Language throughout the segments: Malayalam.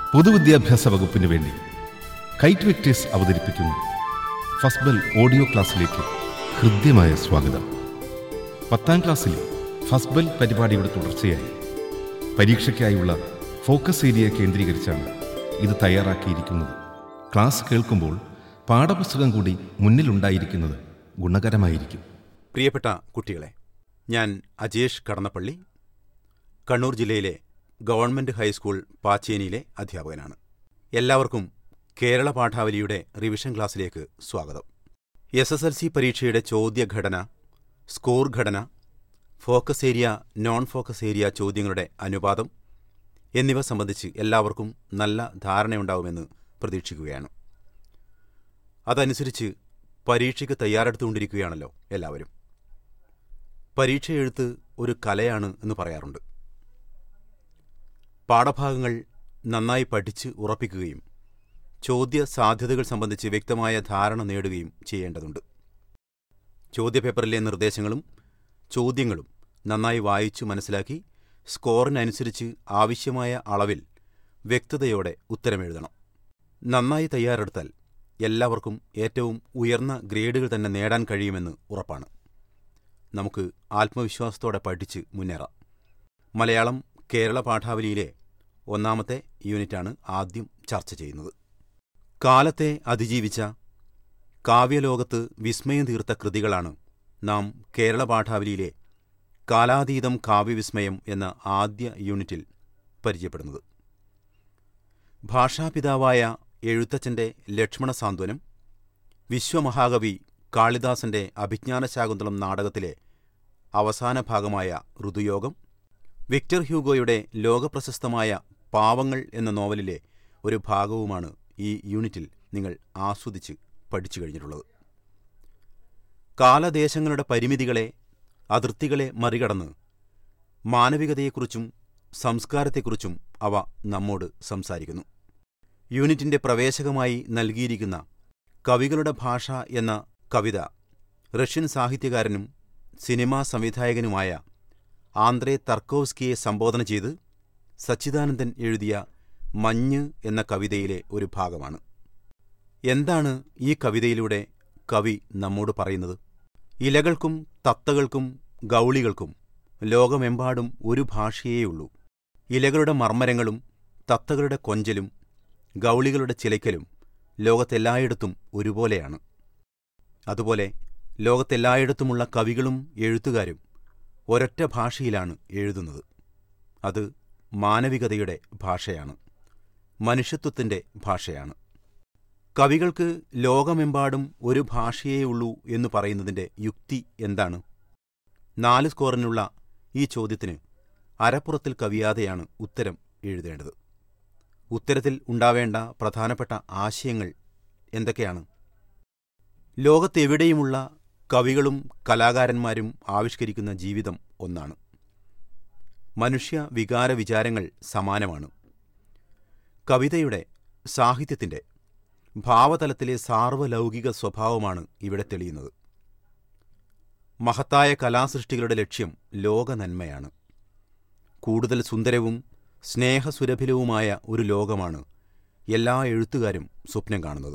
പൊതുവിദ്യാഭ്യാസ വകുപ്പിന് വേണ്ടി കൈറ്റ് വിക്ടേഴ്സ് അവതരിപ്പിക്കുന്നു ഫസ്ബൽ ഓഡിയോ ക്ലാസ്സിലേക്ക് ഹൃദ്യമായ സ്വാഗതം പത്താം ക്ലാസ്സിലെ ഫസ്ബൽ പരിപാടിയുടെ തുടർച്ചയായി പരീക്ഷയ്ക്കായുള്ള ഫോക്കസ് ഏരിയ കേന്ദ്രീകരിച്ചാണ് ഇത് തയ്യാറാക്കിയിരിക്കുന്നത് ക്ലാസ് കേൾക്കുമ്പോൾ പാഠപുസ്തകം കൂടി മുന്നിലുണ്ടായിരിക്കുന്നത് ഗുണകരമായിരിക്കും പ്രിയപ്പെട്ട കുട്ടികളെ ഞാൻ അജേഷ് കടന്നപ്പള്ളി കണ്ണൂർ ജില്ലയിലെ ഗവൺമെൻറ് ഹൈസ്കൂൾ പാച്ചേനിയിലെ അധ്യാപകനാണ് എല്ലാവർക്കും കേരള പാഠാവലിയുടെ റിവിഷൻ ക്ലാസ്സിലേക്ക് സ്വാഗതം എസ് എസ് എൽ സി പരീക്ഷയുടെ ചോദ്യഘടന സ്കോർ ഘടന focus area non focus area ചോദ്യങ്ങളുടെ അനുപാതം എന്നിവ സംബന്ധിച്ച് എല്ലാവർക്കും നല്ല ധാരണയുണ്ടാവുമെന്ന് പ്രതീക്ഷിക്കുകയാണ് അതനുസരിച്ച് പരീക്ഷയ്ക്ക് തയ്യാറെടുത്തുകൊണ്ടിരിക്കുകയാണല്ലോ എല്ലാവരും പരീക്ഷ എഴുത്ത് ഒരു കലയാണ് എന്ന് പറയാറുണ്ട് പാഠഭാഗങ്ങൾ നന്നായി പഠിച്ച് ഉറപ്പിക്കുകയും ചോദ്യ സാധ്യതകൾ സംബന്ധിച്ച് വ്യക്തമായ ധാരണ നേടുകയും ചെയ്യേണ്ടതുണ്ട് ചോദ്യപേപ്പറിലെ നിർദ്ദേശങ്ങളും ചോദ്യങ്ങളും നന്നായി വായിച്ചു മനസ്സിലാക്കി സ്കോറിനനുസരിച്ച് ആവശ്യമായ അളവിൽ വ്യക്തതയോടെ ഉത്തരമെഴുതണം നന്നായി തയ്യാറെടുത്താൽ എല്ലാവർക്കും ഏറ്റവും ഉയർന്ന ഗ്രേഡുകൾ തന്നെ നേടാൻ കഴിയുമെന്ന് ഉറപ്പാണ് നമുക്ക് ആത്മവിശ്വാസത്തോടെ പഠിച്ച് മുന്നേറാം മലയാളം കേരള പാഠാവലിയിലെ ഒന്നാമത്തെ യൂണിറ്റാണ് ആദ്യം ചർച്ച ചെയ്യുന്നത് കാലത്തെ അതിജീവിച്ച കാവ്യലോകത്ത് വിസ്മയം തീർത്ത കൃതികളാണ് നാം കേരള പാഠാവലിയിലെ കാലാതീതം കാവ്യവിസ്മയം എന്ന ആദ്യ യൂണിറ്റിൽ പരിചയപ്പെടുന്നത് ഭാഷാപിതാവായ എഴുത്തച്ഛന്റെ ലക്ഷ്മണ സാന്ത്വനം വിശ്വമഹാകവി കാളിദാസന്റെ അഭിജ്ഞാനശാകുന്തളം നാടകത്തിലെ അവസാന ഭാഗമായ ഋതുയോഗം വിക്ടർ ഹ്യൂഗോയുടെ ലോകപ്രശസ്തമായ പാവങ്ങൾ എന്ന നോവലിലെ ഒരു ഭാഗവുമാണ് ഈ യൂണിറ്റിൽ നിങ്ങൾ ആസ്വദിച്ച് പഠിച്ചു കഴിഞ്ഞിട്ടുള്ളത് കാലദേശങ്ങളുടെ പരിമിതികളെ അതിർത്തികളെ മറികടന്ന് മാനവികതയെക്കുറിച്ചും സംസ്കാരത്തെക്കുറിച്ചും അവ നമ്മോട് സംസാരിക്കുന്നു യൂണിറ്റിന്റെ പ്രവേശകമായി നൽകിയിരിക്കുന്ന കവികളുടെ ഭാഷ എന്ന കവിത റഷ്യൻ സാഹിത്യകാരനും സിനിമാ സംവിധായകനുമായ ആന്ത്രേ തർക്കോവ്സ്കിയെ സംബോധന ചെയ്ത് സച്ചിദാനന്ദൻ എഴുതിയ മഞ്ഞ് എന്ന കവിതയിലെ ഒരു ഭാഗമാണ് എന്താണ് ഈ കവിതയിലൂടെ കവി നമ്മോട് പറയുന്നത് ഇലകൾക്കും തത്തകൾക്കും ഗൗളികൾക്കും ലോകമെമ്പാടും ഒരു ഭാഷയേയുള്ളൂ ഇലകളുടെ മർമ്മരങ്ങളും തത്തകളുടെ കൊഞ്ചലും ഗൗളികളുടെ ചിലയ്ക്കലും ലോകത്തെല്ലായിടത്തും ഒരുപോലെയാണ് അതുപോലെ ലോകത്തെല്ലായിടത്തുമുള്ള കവികളും എഴുത്തുകാരും ഒരൊറ്റ ഭാഷയിലാണ് എഴുതുന്നത് അത് മാനവികതയുടെ ഭാഷയാണ് മനുഷ്യത്വത്തിന്റെ ഭാഷയാണ് കവികൾക്ക് ലോകമെമ്പാടും ഒരു ഭാഷയേ ഉള്ളൂ എന്ന് പറയുന്നതിന്റെ യുക്തി എന്താണ് നാല് സ്കോറിനുള്ള ഈ ചോദ്യത്തിന് അരപ്പുറത്തിൽ കവിയാതെയാണ് ഉത്തരം എഴുതേണ്ടത് ഉത്തരത്തിൽ ഉണ്ടാവേണ്ട പ്രധാനപ്പെട്ട ആശയങ്ങൾ എന്തൊക്കെയാണ് ലോകത്തെവിടെയുമുള്ള കവികളും കലാകാരന്മാരും ആവിഷ്കരിക്കുന്ന ജീവിതം ഒന്നാണ് മനുഷ്യ വികാര വിചാരങ്ങൾ സമാനമാണ് കവിതയുടെ സാഹിത്യത്തിന്റെ ഭാവതലത്തിലെ സാർവലൗകിക സ്വഭാവമാണ് ഇവിടെ തെളിയുന്നത് മഹത്തായ കലാസൃഷ്ടികളുടെ ലക്ഷ്യം ലോകനന്മയാണ് കൂടുതൽ സുന്ദരവും സ്നേഹസുരഭിലവുമായ ഒരു ലോകമാണ് എല്ലാ എഴുത്തുകാരും സ്വപ്നം കാണുന്നത്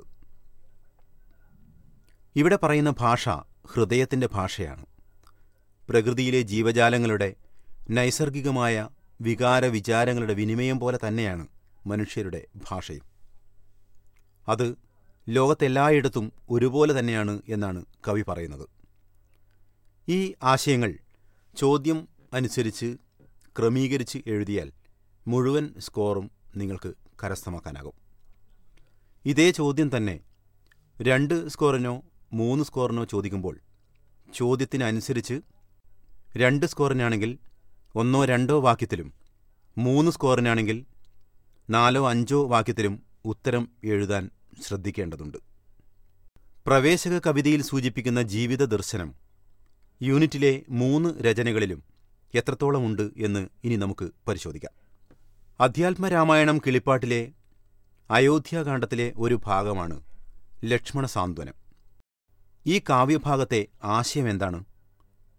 ഇവിടെ പറയുന്ന ഭാഷ ഹൃദയത്തിന്റെ ഭാഷയാണ് പ്രകൃതിയിലെ ജീവജാലങ്ങളുടെ നൈസർഗികമായ വികാര വിചാരങ്ങളുടെ വിനിമയം പോലെ തന്നെയാണ് മനുഷ്യരുടെ ഭാഷയും അത് ലോകത്തെല്ലായിടത്തും ഒരുപോലെ തന്നെയാണ് എന്നാണ് കവി പറയുന്നത് ഈ ആശയങ്ങൾ ചോദ്യം അനുസരിച്ച് ക്രമീകരിച്ച് എഴുതിയാൽ മുഴുവൻ സ്കോറും നിങ്ങൾക്ക് കരസ്ഥമാക്കാനാകും ഇതേ ചോദ്യം തന്നെ രണ്ട് സ്കോറിനോ മൂന്ന് സ്കോറിനോ ചോദിക്കുമ്പോൾ ചോദ്യത്തിനനുസരിച്ച് രണ്ട് സ്കോറിനാണെങ്കിൽ ഒന്നോ രണ്ടോ വാക്യത്തിലും മൂന്ന് സ്കോറിനാണെങ്കിൽ നാലോ അഞ്ചോ വാക്യത്തിലും ഉത്തരം എഴുതാൻ ശ്രദ്ധിക്കേണ്ടതുണ്ട് പ്രവേശക കവിതയിൽ സൂചിപ്പിക്കുന്ന ജീവിത ദർശനം യൂണിറ്റിലെ മൂന്ന് രചനകളിലും എത്രത്തോളമുണ്ട് എന്ന് ഇനി നമുക്ക് പരിശോധിക്കാം അധ്യാത്മരാമായണം കിളിപ്പാട്ടിലെ അയോധ്യാകാന്ഡത്തിലെ ഒരു ഭാഗമാണ് ലക്ഷ്മണ സാന്ത്വനം ഈ കാവ്യഭാഗത്തെ ആശയമെന്താണ്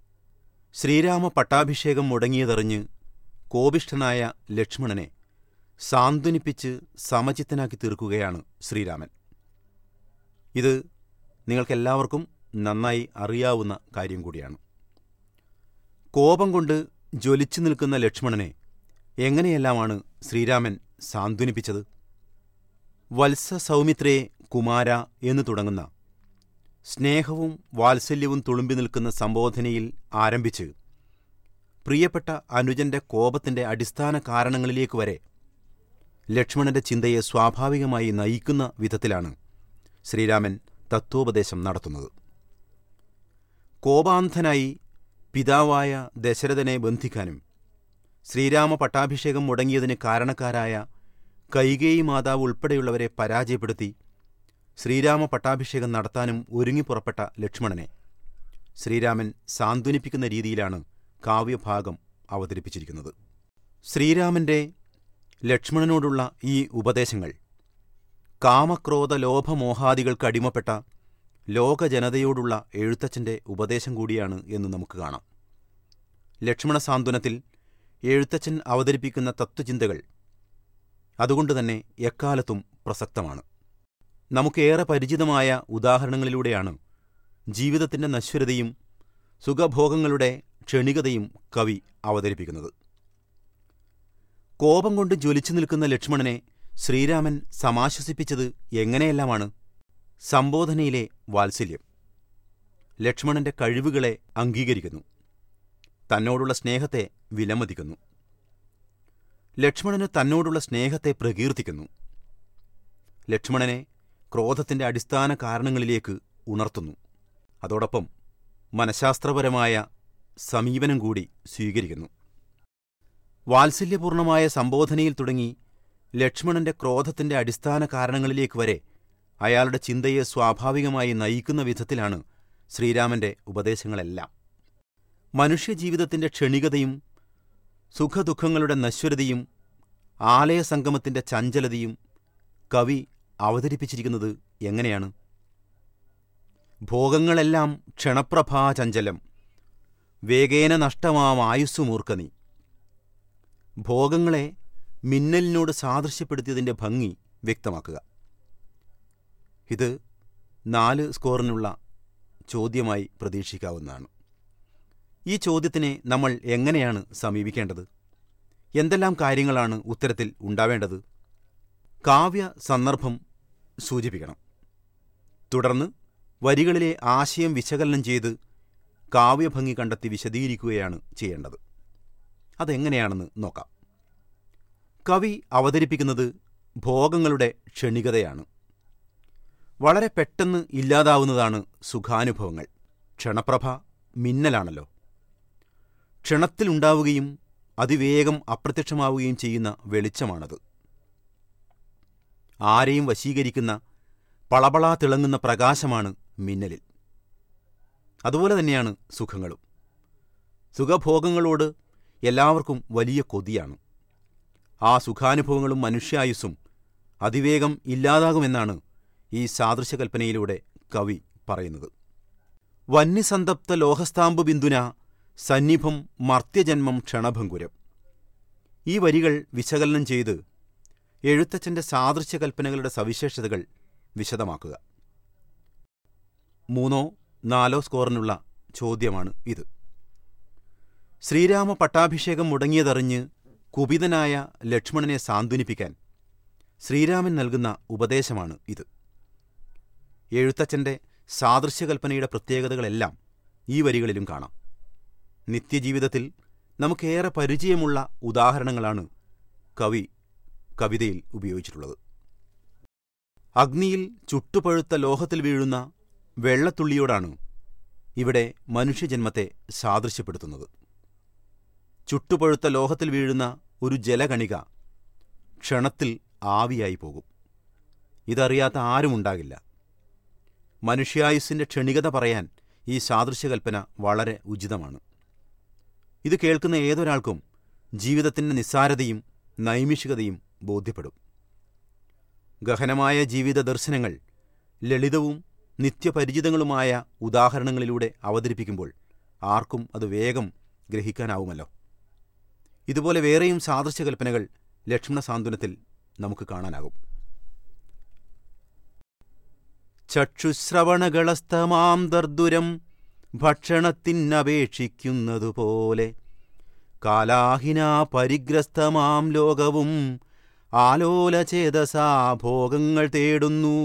ശ്രീരാമ പട്ടാഭിഷേകം മുടങ്ങിയതറിഞ്ഞ് കോപിഷ്ഠനായ ലക്ഷ്മണനെ സാന്ത്വനിപ്പിച്ച് സമചിത്തനാക്കി തീർക്കുകയാണ് ശ്രീരാമൻ ഇത് നിങ്ങൾക്കെല്ലാവർക്കും നന്നായി അറിയാവുന്ന കാര്യം കൂടിയാണ് കോപം കൊണ്ട് ജ്വലിച്ചു നിൽക്കുന്ന ലക്ഷ്മണനെ എങ്ങനെയെല്ലാമാണ് ശ്രീരാമൻ സാന്ത്വനിപ്പിച്ചത് വത്സ സൗമിത്രേ കുമാര എന്ന് തുടങ്ങുന്ന സ്നേഹവും വാത്സല്യവും തുളുമ്പി നിൽക്കുന്ന സംബോധനയിൽ ആരംഭിച്ച് പ്രിയപ്പെട്ട അനുജന്റെ കോപത്തിന്റെ അടിസ്ഥാന കാരണങ്ങളിലേക്ക് വരെ ലക്ഷ്മണന്റെ ചിന്തയെ സ്വാഭാവികമായി നയിക്കുന്ന വിധത്തിലാണ് ശ്രീരാമൻ തത്വോപദേശം നടത്തുന്നത് കോപാന്ധനായി പിതാവായ ദശരഥനെ ബന്ധിക്കാനും ശ്രീരാമ പട്ടാഭിഷേകം മുടങ്ങിയതിന് കാരണക്കാരായ കൈകേയി മാതാവ് ഉൾപ്പെടെയുള്ളവരെ പരാജയപ്പെടുത്തി ശ്രീരാമ പട്ടാഭിഷേകം നടത്താനും ഒരുങ്ങിപ്പുറപ്പെട്ട ലക്ഷ്മണനെ ശ്രീരാമൻ സാന്ത്വനിപ്പിക്കുന്ന രീതിയിലാണ് കാവ്യഭാഗം അവതരിപ്പിച്ചിരിക്കുന്നത് ശ്രീരാമന്റെ ലക്ഷ്മണനോടുള്ള ഈ ഉപദേശങ്ങൾ കാമക്രോധ ലോഭമോഹാദികൾക്ക് അടിമപ്പെട്ട ലോകജനതയോടുള്ള എഴുത്തച്ഛന്റെ ഉപദേശം കൂടിയാണ് എന്ന് നമുക്ക് കാണാം ലക്ഷ്മണ സാന്ത്വനത്തിൽ എഴുത്തച്ഛൻ അവതരിപ്പിക്കുന്ന തത്വചിന്തകൾ അതുകൊണ്ടുതന്നെ എക്കാലത്തും പ്രസക്തമാണ് നമുക്കേറെ പരിചിതമായ ഉദാഹരണങ്ങളിലൂടെയാണ് ജീവിതത്തിന്റെ നശ്വരതയും സുഖഭോഗങ്ങളുടെ ക്ഷണികതയും കവി അവതരിപ്പിക്കുന്നത് കോപം കൊണ്ട് ജ്വലിച്ചു നിൽക്കുന്ന ലക്ഷ്മണനെ ശ്രീരാമൻ സമാശ്വസിപ്പിച്ചത് എങ്ങനെയെല്ലാമാണ് സംബോധനയിലെ വാത്സല്യം ലക്ഷ്മണന്റെ കഴിവുകളെ അംഗീകരിക്കുന്നു തന്നോടുള്ള സ്നേഹത്തെ വിലമതിക്കുന്നു ലക്ഷ്മണന് തന്നോടുള്ള സ്നേഹത്തെ പ്രകീർത്തിക്കുന്നു ലക്ഷ്മണനെ ക്രോധത്തിന്റെ അടിസ്ഥാന കാരണങ്ങളിലേക്ക് ഉണർത്തുന്നു അതോടൊപ്പം മനഃശാസ്ത്രപരമായ സമീപനം കൂടി സ്വീകരിക്കുന്നു വാത്സല്യപൂർണമായ സംബോധനയിൽ തുടങ്ങി ലക്ഷ്മണന്റെ ക്രോധത്തിന്റെ അടിസ്ഥാന കാരണങ്ങളിലേക്ക് വരെ അയാളുടെ ചിന്തയെ സ്വാഭാവികമായി നയിക്കുന്ന വിധത്തിലാണ് ശ്രീരാമന്റെ ഉപദേശങ്ങളെല്ലാം മനുഷ്യജീവിതത്തിന്റെ ക്ഷണികതയും സുഖദുഃഖങ്ങളുടെ നശ്വരതയും ആലയസംഗമത്തിന്റെ ചഞ്ചലതയും കവി അവതരിപ്പിച്ചിരിക്കുന്നത് എങ്ങനെയാണ് ഭോഗങ്ങളെല്ലാം ക്ഷണപ്രഭാചഞ്ചലം വേഗേന നഷ്ടമാം ആയുസ്സുമൂർക്കനീ ഭോഗങ്ങളെ മിന്നലിനോട് സാദൃശ്യപ്പെടുത്തിയതിന്റെ ഭംഗി വ്യക്തമാക്കുക ഇത് നാല് സ്കോറിനുള്ള ചോദ്യമായി പ്രതീക്ഷിക്കാവുന്നതാണ് ഈ ചോദ്യത്തിനെ നമ്മൾ എങ്ങനെയാണ് സമീപിക്കേണ്ടത് എന്തെല്ലാം കാര്യങ്ങളാണ് ഉത്തരത്തിൽ ഉണ്ടാവേണ്ടത് കാവ്യ സന്ദർഭം സൂചിപ്പിക്കണം തുടർന്ന് വരികളിലെ ആശയം വിശകലനം ചെയ്ത് കാവ്യഭംഗി കണ്ടെത്തി വിശദീകരിക്കുകയാണ് ചെയ്യേണ്ടത് അതെങ്ങനെയാണെന്ന് നോക്കാം കവി അവതരിപ്പിക്കുന്നത് ഭോഗങ്ങളുടെ ക്ഷണികതയാണ് വളരെ പെട്ടെന്ന് ഇല്ലാതാവുന്നതാണ് സുഖാനുഭവങ്ങൾ ക്ഷണപ്രഭ മിന്നലാണല്ലോ ക്ഷണത്തിലുണ്ടാവുകയും അതിവേഗം അപ്രത്യക്ഷമാവുകയും ചെയ്യുന്ന വെളിച്ചമാണത് ആരെയും വശീകരിക്കുന്ന പളപളാ തിളങ്ങുന്ന പ്രകാശമാണ് മിന്നലിൽ അതുപോലെ തന്നെയാണ് സുഖങ്ങളും സുഖഭോഗങ്ങളോട് എല്ലാവർക്കും വലിയ കൊതിയാണ് ആ സുഖാനുഭവങ്ങളും മനുഷ്യായുസ്സും അതിവേഗം ഇല്ലാതാകുമെന്നാണ് ഈ സാദൃശ്യകൽപ്പനയിലൂടെ കവി പറയുന്നത് വന്യസന്തപ്ത ലോഹസ്താംബു ബിന്ദുന സന്നിഭം മർത്യജന്മം ക്ഷണഭങ്കുരം ഈ വരികൾ വിശകലനം ചെയ്ത് എഴുത്തച്ഛന്റെ സാദൃശ്യകൽപ്പനകളുടെ സവിശേഷതകൾ വിശദമാക്കുക മൂന്നോ നാലോ സ്കോറിനുള്ള ചോദ്യമാണ് ഇത് ശ്രീരാമ പട്ടാഭിഷേകം മുടങ്ങിയതറിഞ്ഞ് കുപിതനായ ലക്ഷ്മണനെ സാന്ത്വനിപ്പിക്കാൻ ശ്രീരാമൻ നൽകുന്ന ഉപദേശമാണ് ഇത് എഴുത്തച്ഛന്റെ സാദൃശ്യകൽപ്പനയുടെ പ്രത്യേകതകളെല്ലാം ഈ വരികളിലും കാണാം നിത്യജീവിതത്തിൽ നമുക്കേറെ പരിചയമുള്ള ഉദാഹരണങ്ങളാണ് കവി കവിതയിൽ ഉപയോഗിച്ചിട്ടുള്ളത് അഗ്നിയിൽ ചുട്ടുപഴുത്ത ലോഹത്തിൽ വീഴുന്ന വെള്ളത്തുള്ളിയോടാണ് ഇവിടെ മനുഷ്യജന്മത്തെ സാദൃശ്യപ്പെടുത്തുന്നത് ചുട്ടുപഴുത്ത ലോഹത്തിൽ വീഴുന്ന ഒരു ജലകണിക ക്ഷണത്തിൽ ആവിയായി പോകും ഇതറിയാത്ത ആരുമുണ്ടാകില്ല മനുഷ്യായുസ്സിന്റെ ക്ഷണികത പറയാൻ ഈ സാദൃശ്യകൽപ്പന വളരെ ഉചിതമാണ് ഇത് കേൾക്കുന്ന ഏതൊരാൾക്കും ജീവിതത്തിന്റെ നിസ്സാരതയും നൈമിഷികതയും ബോധ്യപ്പെടും ഗഹനമായ ജീവിത ദർശനങ്ങൾ ലളിതവും നിത്യപരിചിതങ്ങളുമായ ഉദാഹരണങ്ങളിലൂടെ അവതരിപ്പിക്കുമ്പോൾ ആർക്കും അത് വേഗം ഗ്രഹിക്കാനാവുമല്ലോ ഇതുപോലെ വേറെയും സാദൃശ്യകൽപ്പനകൾ ലക്ഷ്മണ സാന്ത്വനത്തിൽ നമുക്ക് കാണാനാകും ചക്ഷുശ്രവണകളസ്തമാം ദർദുരം ഭക്ഷണത്തിനപേക്ഷിക്കുന്നതുപോലെ കാലാഹിനാ പരിഗ്രസ്തമാം ലോകവും ആലോലചേതസാ ഭോഗങ്ങൾ തേടുന്നു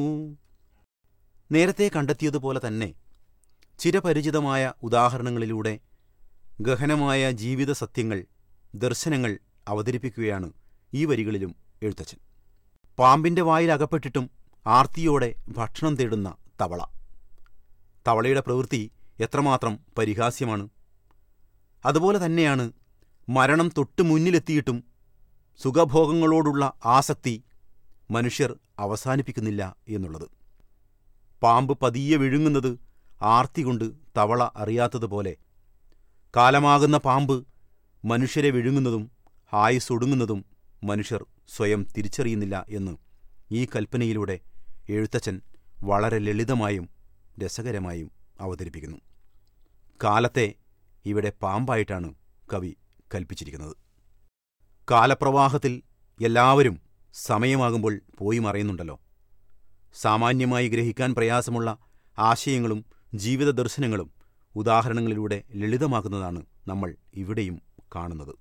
നേരത്തെ കണ്ടെത്തിയതുപോലെ തന്നെ ചിരപരിചിതമായ ഉദാഹരണങ്ങളിലൂടെ ഗഹനമായ ജീവിത സത്യങ്ങൾ ദർശനങ്ങൾ അവതരിപ്പിക്കുകയാണ് ഈ വരികളിലും എഴുത്തച്ഛൻ പാമ്പിന്റെ വായിൽ അകപ്പെട്ടിട്ടും ആർത്തിയോടെ ഭക്ഷണം തേടുന്ന തവള തവളയുടെ പ്രവൃത്തി എത്രമാത്രം പരിഹാസ്യമാണ് അതുപോലെ തന്നെയാണ് മരണം തൊട്ടു മുന്നിലെത്തിയിട്ടും സുഖഭോഗങ്ങളോടുള്ള ആസക്തി മനുഷ്യർ അവസാനിപ്പിക്കുന്നില്ല എന്നുള്ളത് പാമ്പ് പതിയെ വിഴുങ്ങുന്നത് ആർത്തി കൊണ്ട് തവള അറിയാത്തതുപോലെ കാലമാകുന്ന പാമ്പ് മനുഷ്യരെ വിഴുങ്ങുന്നതും ആയുസ്സൊടുങ്ങുന്നതും മനുഷ്യർ സ്വയം തിരിച്ചറിയുന്നില്ല എന്ന് ഈ കൽപ്പനയിലൂടെ എഴുത്തച്ഛൻ വളരെ ലളിതമായും രസകരമായും അവതരിപ്പിക്കുന്നു കാലത്തെ ഇവിടെ പാമ്പായിട്ടാണ് കവി കൽപ്പിച്ചിരിക്കുന്നത് കാലപ്രവാഹത്തിൽ എല്ലാവരും സമയമാകുമ്പോൾ പോയി മറയുന്നുണ്ടല്ലോ സാമാന്യമായി ഗ്രഹിക്കാൻ പ്രയാസമുള്ള ആശയങ്ങളും ജീവിത ദർശനങ്ങളും ഉദാഹരണങ്ങളിലൂടെ ലളിതമാക്കുന്നതാണ് നമ്മൾ ഇവിടെയും കാണുന്നത്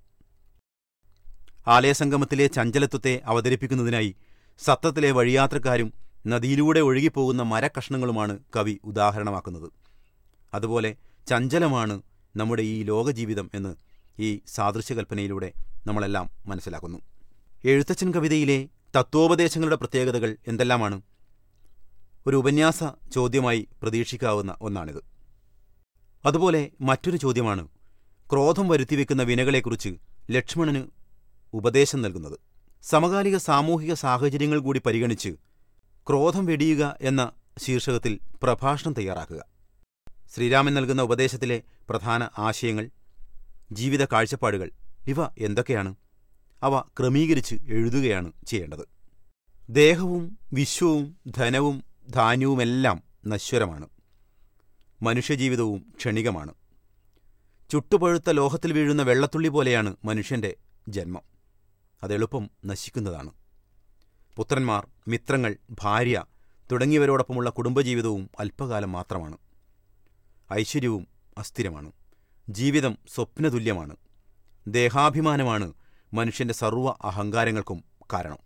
ആലയസംഗമത്തിലെ ചഞ്ചലത്വത്തെ അവതരിപ്പിക്കുന്നതിനായി സത്തത്തിലെ വഴിയാത്രക്കാരും നദിയിലൂടെ ഒഴുകിപ്പോകുന്ന മരക്കഷ്ണങ്ങളുമാണ് കവി ഉദാഹരണമാക്കുന്നത് അതുപോലെ ചഞ്ചലമാണ് നമ്മുടെ ഈ ലോകജീവിതം എന്ന് ഈ സാദൃശ്യകൽപ്പനയിലൂടെ നമ്മളെല്ലാം മനസ്സിലാക്കുന്നു എഴുത്തച്ഛൻ കവിതയിലെ തത്വോപദേശങ്ങളുടെ പ്രത്യേകതകൾ എന്തെല്ലാമാണ് ഒരു ഉപന്യാസ ചോദ്യമായി പ്രതീക്ഷിക്കാവുന്ന ഒന്നാണിത് അതുപോലെ മറ്റൊരു ചോദ്യമാണ് ക്രോധം വരുത്തിവെക്കുന്ന വിനകളെക്കുറിച്ച് ലക്ഷ്മണന് ഉപദേശം നൽകുന്നത് സമകാലിക സാമൂഹിക സാഹചര്യങ്ങൾ കൂടി പരിഗണിച്ച് ക്രോധം വെടിയുക എന്ന ശീർഷകത്തിൽ പ്രഭാഷണം തയ്യാറാക്കുക ശ്രീരാമൻ നൽകുന്ന ഉപദേശത്തിലെ പ്രധാന ആശയങ്ങൾ ജീവിത കാഴ്ചപ്പാടുകൾ ഇവ എന്തൊക്കെയാണ് അവ ക്രമീകരിച്ച് എഴുതുകയാണ് ചെയ്യേണ്ടത് ദേഹവും വിശ്വവും ധനവും ധാന്യവുമെല്ലാം നശ്വരമാണ് മനുഷ്യജീവിതവും ക്ഷണികമാണ് ചുട്ടുപഴുത്ത ലോഹത്തിൽ വീഴുന്ന വെള്ളത്തുള്ളി പോലെയാണ് മനുഷ്യന്റെ ജന്മം അതെളുപ്പം നശിക്കുന്നതാണ് പുത്രന്മാർ മിത്രങ്ങൾ ഭാര്യ തുടങ്ങിയവരോടൊപ്പമുള്ള കുടുംബജീവിതവും അല്പകാലം മാത്രമാണ് ഐശ്വര്യവും അസ്ഥിരമാണ് ജീവിതം സ്വപ്നതുല്യമാണ് ദേഹാഭിമാനമാണ് മനുഷ്യന്റെ സർവ്വ അഹങ്കാരങ്ങൾക്കും കാരണം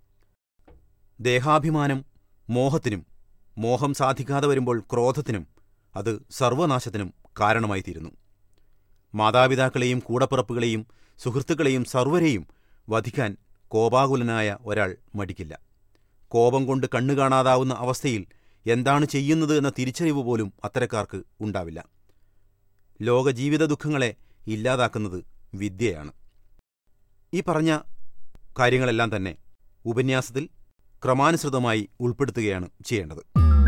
ദേഹാഭിമാനം മോഹത്തിനും മോഹം സാധിക്കാതെ വരുമ്പോൾ ക്രോധത്തിനും അത് സർവനാശത്തിനും കാരണമായി തീരുന്നു മാതാപിതാക്കളെയും കൂടപ്പിറപ്പുകളെയും സുഹൃത്തുക്കളെയും സർവരെയും വധിക്കാൻ കോപാകുലനായ ഒരാൾ മടിക്കില്ല കോപം കൊണ്ട് കണ്ണു കാണാതാവുന്ന അവസ്ഥയിൽ എന്താണ് ചെയ്യുന്നത് എന്ന തിരിച്ചറിവ് പോലും അത്തരക്കാർക്ക് ഉണ്ടാവില്ല ലോകജീവിത ദുഃഖങ്ങളെ ഇല്ലാതാക്കുന്നത് വിദ്യയാണ് ഈ പറഞ്ഞ കാര്യങ്ങളെല്ലാം തന്നെ ഉപന്യാസത്തിൽ ക്രമാനുസൃതമായി ഉൾപ്പെടുത്തുകയാണ് ചെയ്യേണ്ടത്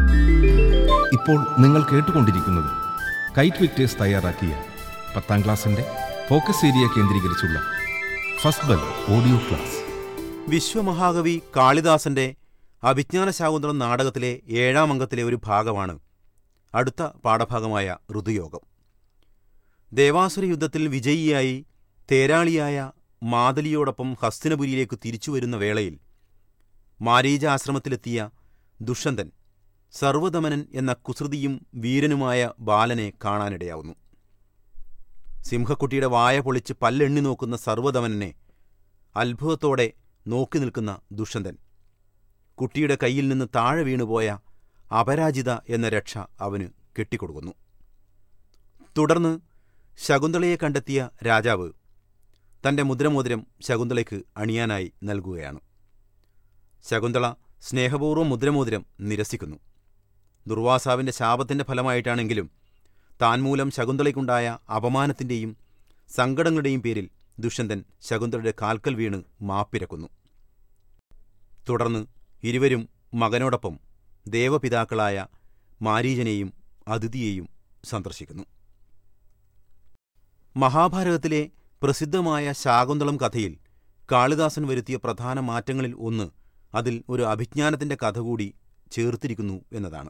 ഇപ്പോൾ നിങ്ങൾ കേട്ടുകൊണ്ടിരിക്കുന്നത് കൈറ്റ് വിക്ടേഴ്സ് തയ്യാറാക്കിയ പത്താം ക്ലാസ്സിന്റെ ഫോക്കസ് ഏരിയ കേന്ദ്രീകരിച്ചുള്ള ഫസ്റ്റ് ബെൽ ഓഡിയോ ക്ലാസ് വിശ്വമഹാകവി കാളിദാസന്റെ അഭിജ്ഞാന ശാകുന്തളം നാടകത്തിലെ ഏഴാം അംഗത്തിലെ ഒരു ഭാഗമാണ് അടുത്ത പാഠഭാഗമായ ഋതുയോഗം ദേവാസുര യുദ്ധത്തിൽ വിജയിയായി തേരാളിയായ മാതലിയോടൊപ്പം ഹസ്തിനപുരിയിലേക്ക് തിരിച്ചുവരുന്ന വേളയിൽ മാരീച ആശ്രമത്തിലെത്തിയ ദുഷ്യന്തൻ സർവദമനൻ എന്ന കുസൃതിയും വീരനുമായ ബാലനെ കാണാനിടയാവുന്നു സിംഹക്കുട്ടിയുടെ വായ പൊളിച്ച് പല്ലെണ്ണി നോക്കുന്ന സർവദമനനെ അത്ഭുതത്തോടെ നോക്കി നിൽക്കുന്ന ദുഷ്യന്തൻ കുട്ടിയുടെ കയ്യിൽ നിന്ന് താഴെ വീണുപോയ അപരാജിത എന്ന രക്ഷ അവന് കെട്ടിക്കൊടുക്കുന്നു തുടർന്ന് ശകുന്തളയെ കണ്ടെത്തിയ രാജാവ് തന്റെ മുദ്രമോതിരം ശകുന്തളയ്ക്ക് അണിയാനായി നൽകുകയാണ് ശകുന്തള സ്നേഹപൂർവ്വം മുദ്രമോതിരം നിരസിക്കുന്നു ദുർവാസാവിന്റെ ശാപത്തിന്റെ ഫലമായിട്ടാണെങ്കിലും താൻ മൂലം ശകുന്തളയ്ക്കുണ്ടായ അപമാനത്തിന്റെയും സങ്കടങ്ങളുടെയും പേരിൽ ദുഷ്യന്തൻ ശകുന്തളയുടെ കാൽക്കൽ വീണ് മാപ്പിരക്കുന്നു തുടർന്ന് ഇരുവരും മകനോടൊപ്പം ദേവപിതാക്കളായ മാരീജനെയും അതിഥിയെയും സന്ദർശിക്കുന്നു മഹാഭാരതത്തിലെ പ്രസിദ്ധമായ ശാകുന്തളം കഥയിൽ കാളിദാസൻ വരുത്തിയ പ്രധാന മാറ്റങ്ങളിൽ ഒന്ന് അതിൽ ഒരു അഭിജ്ഞാനത്തിന്റെ കഥ കൂടി ചേർത്തിരിക്കുന്നു എന്നതാണ്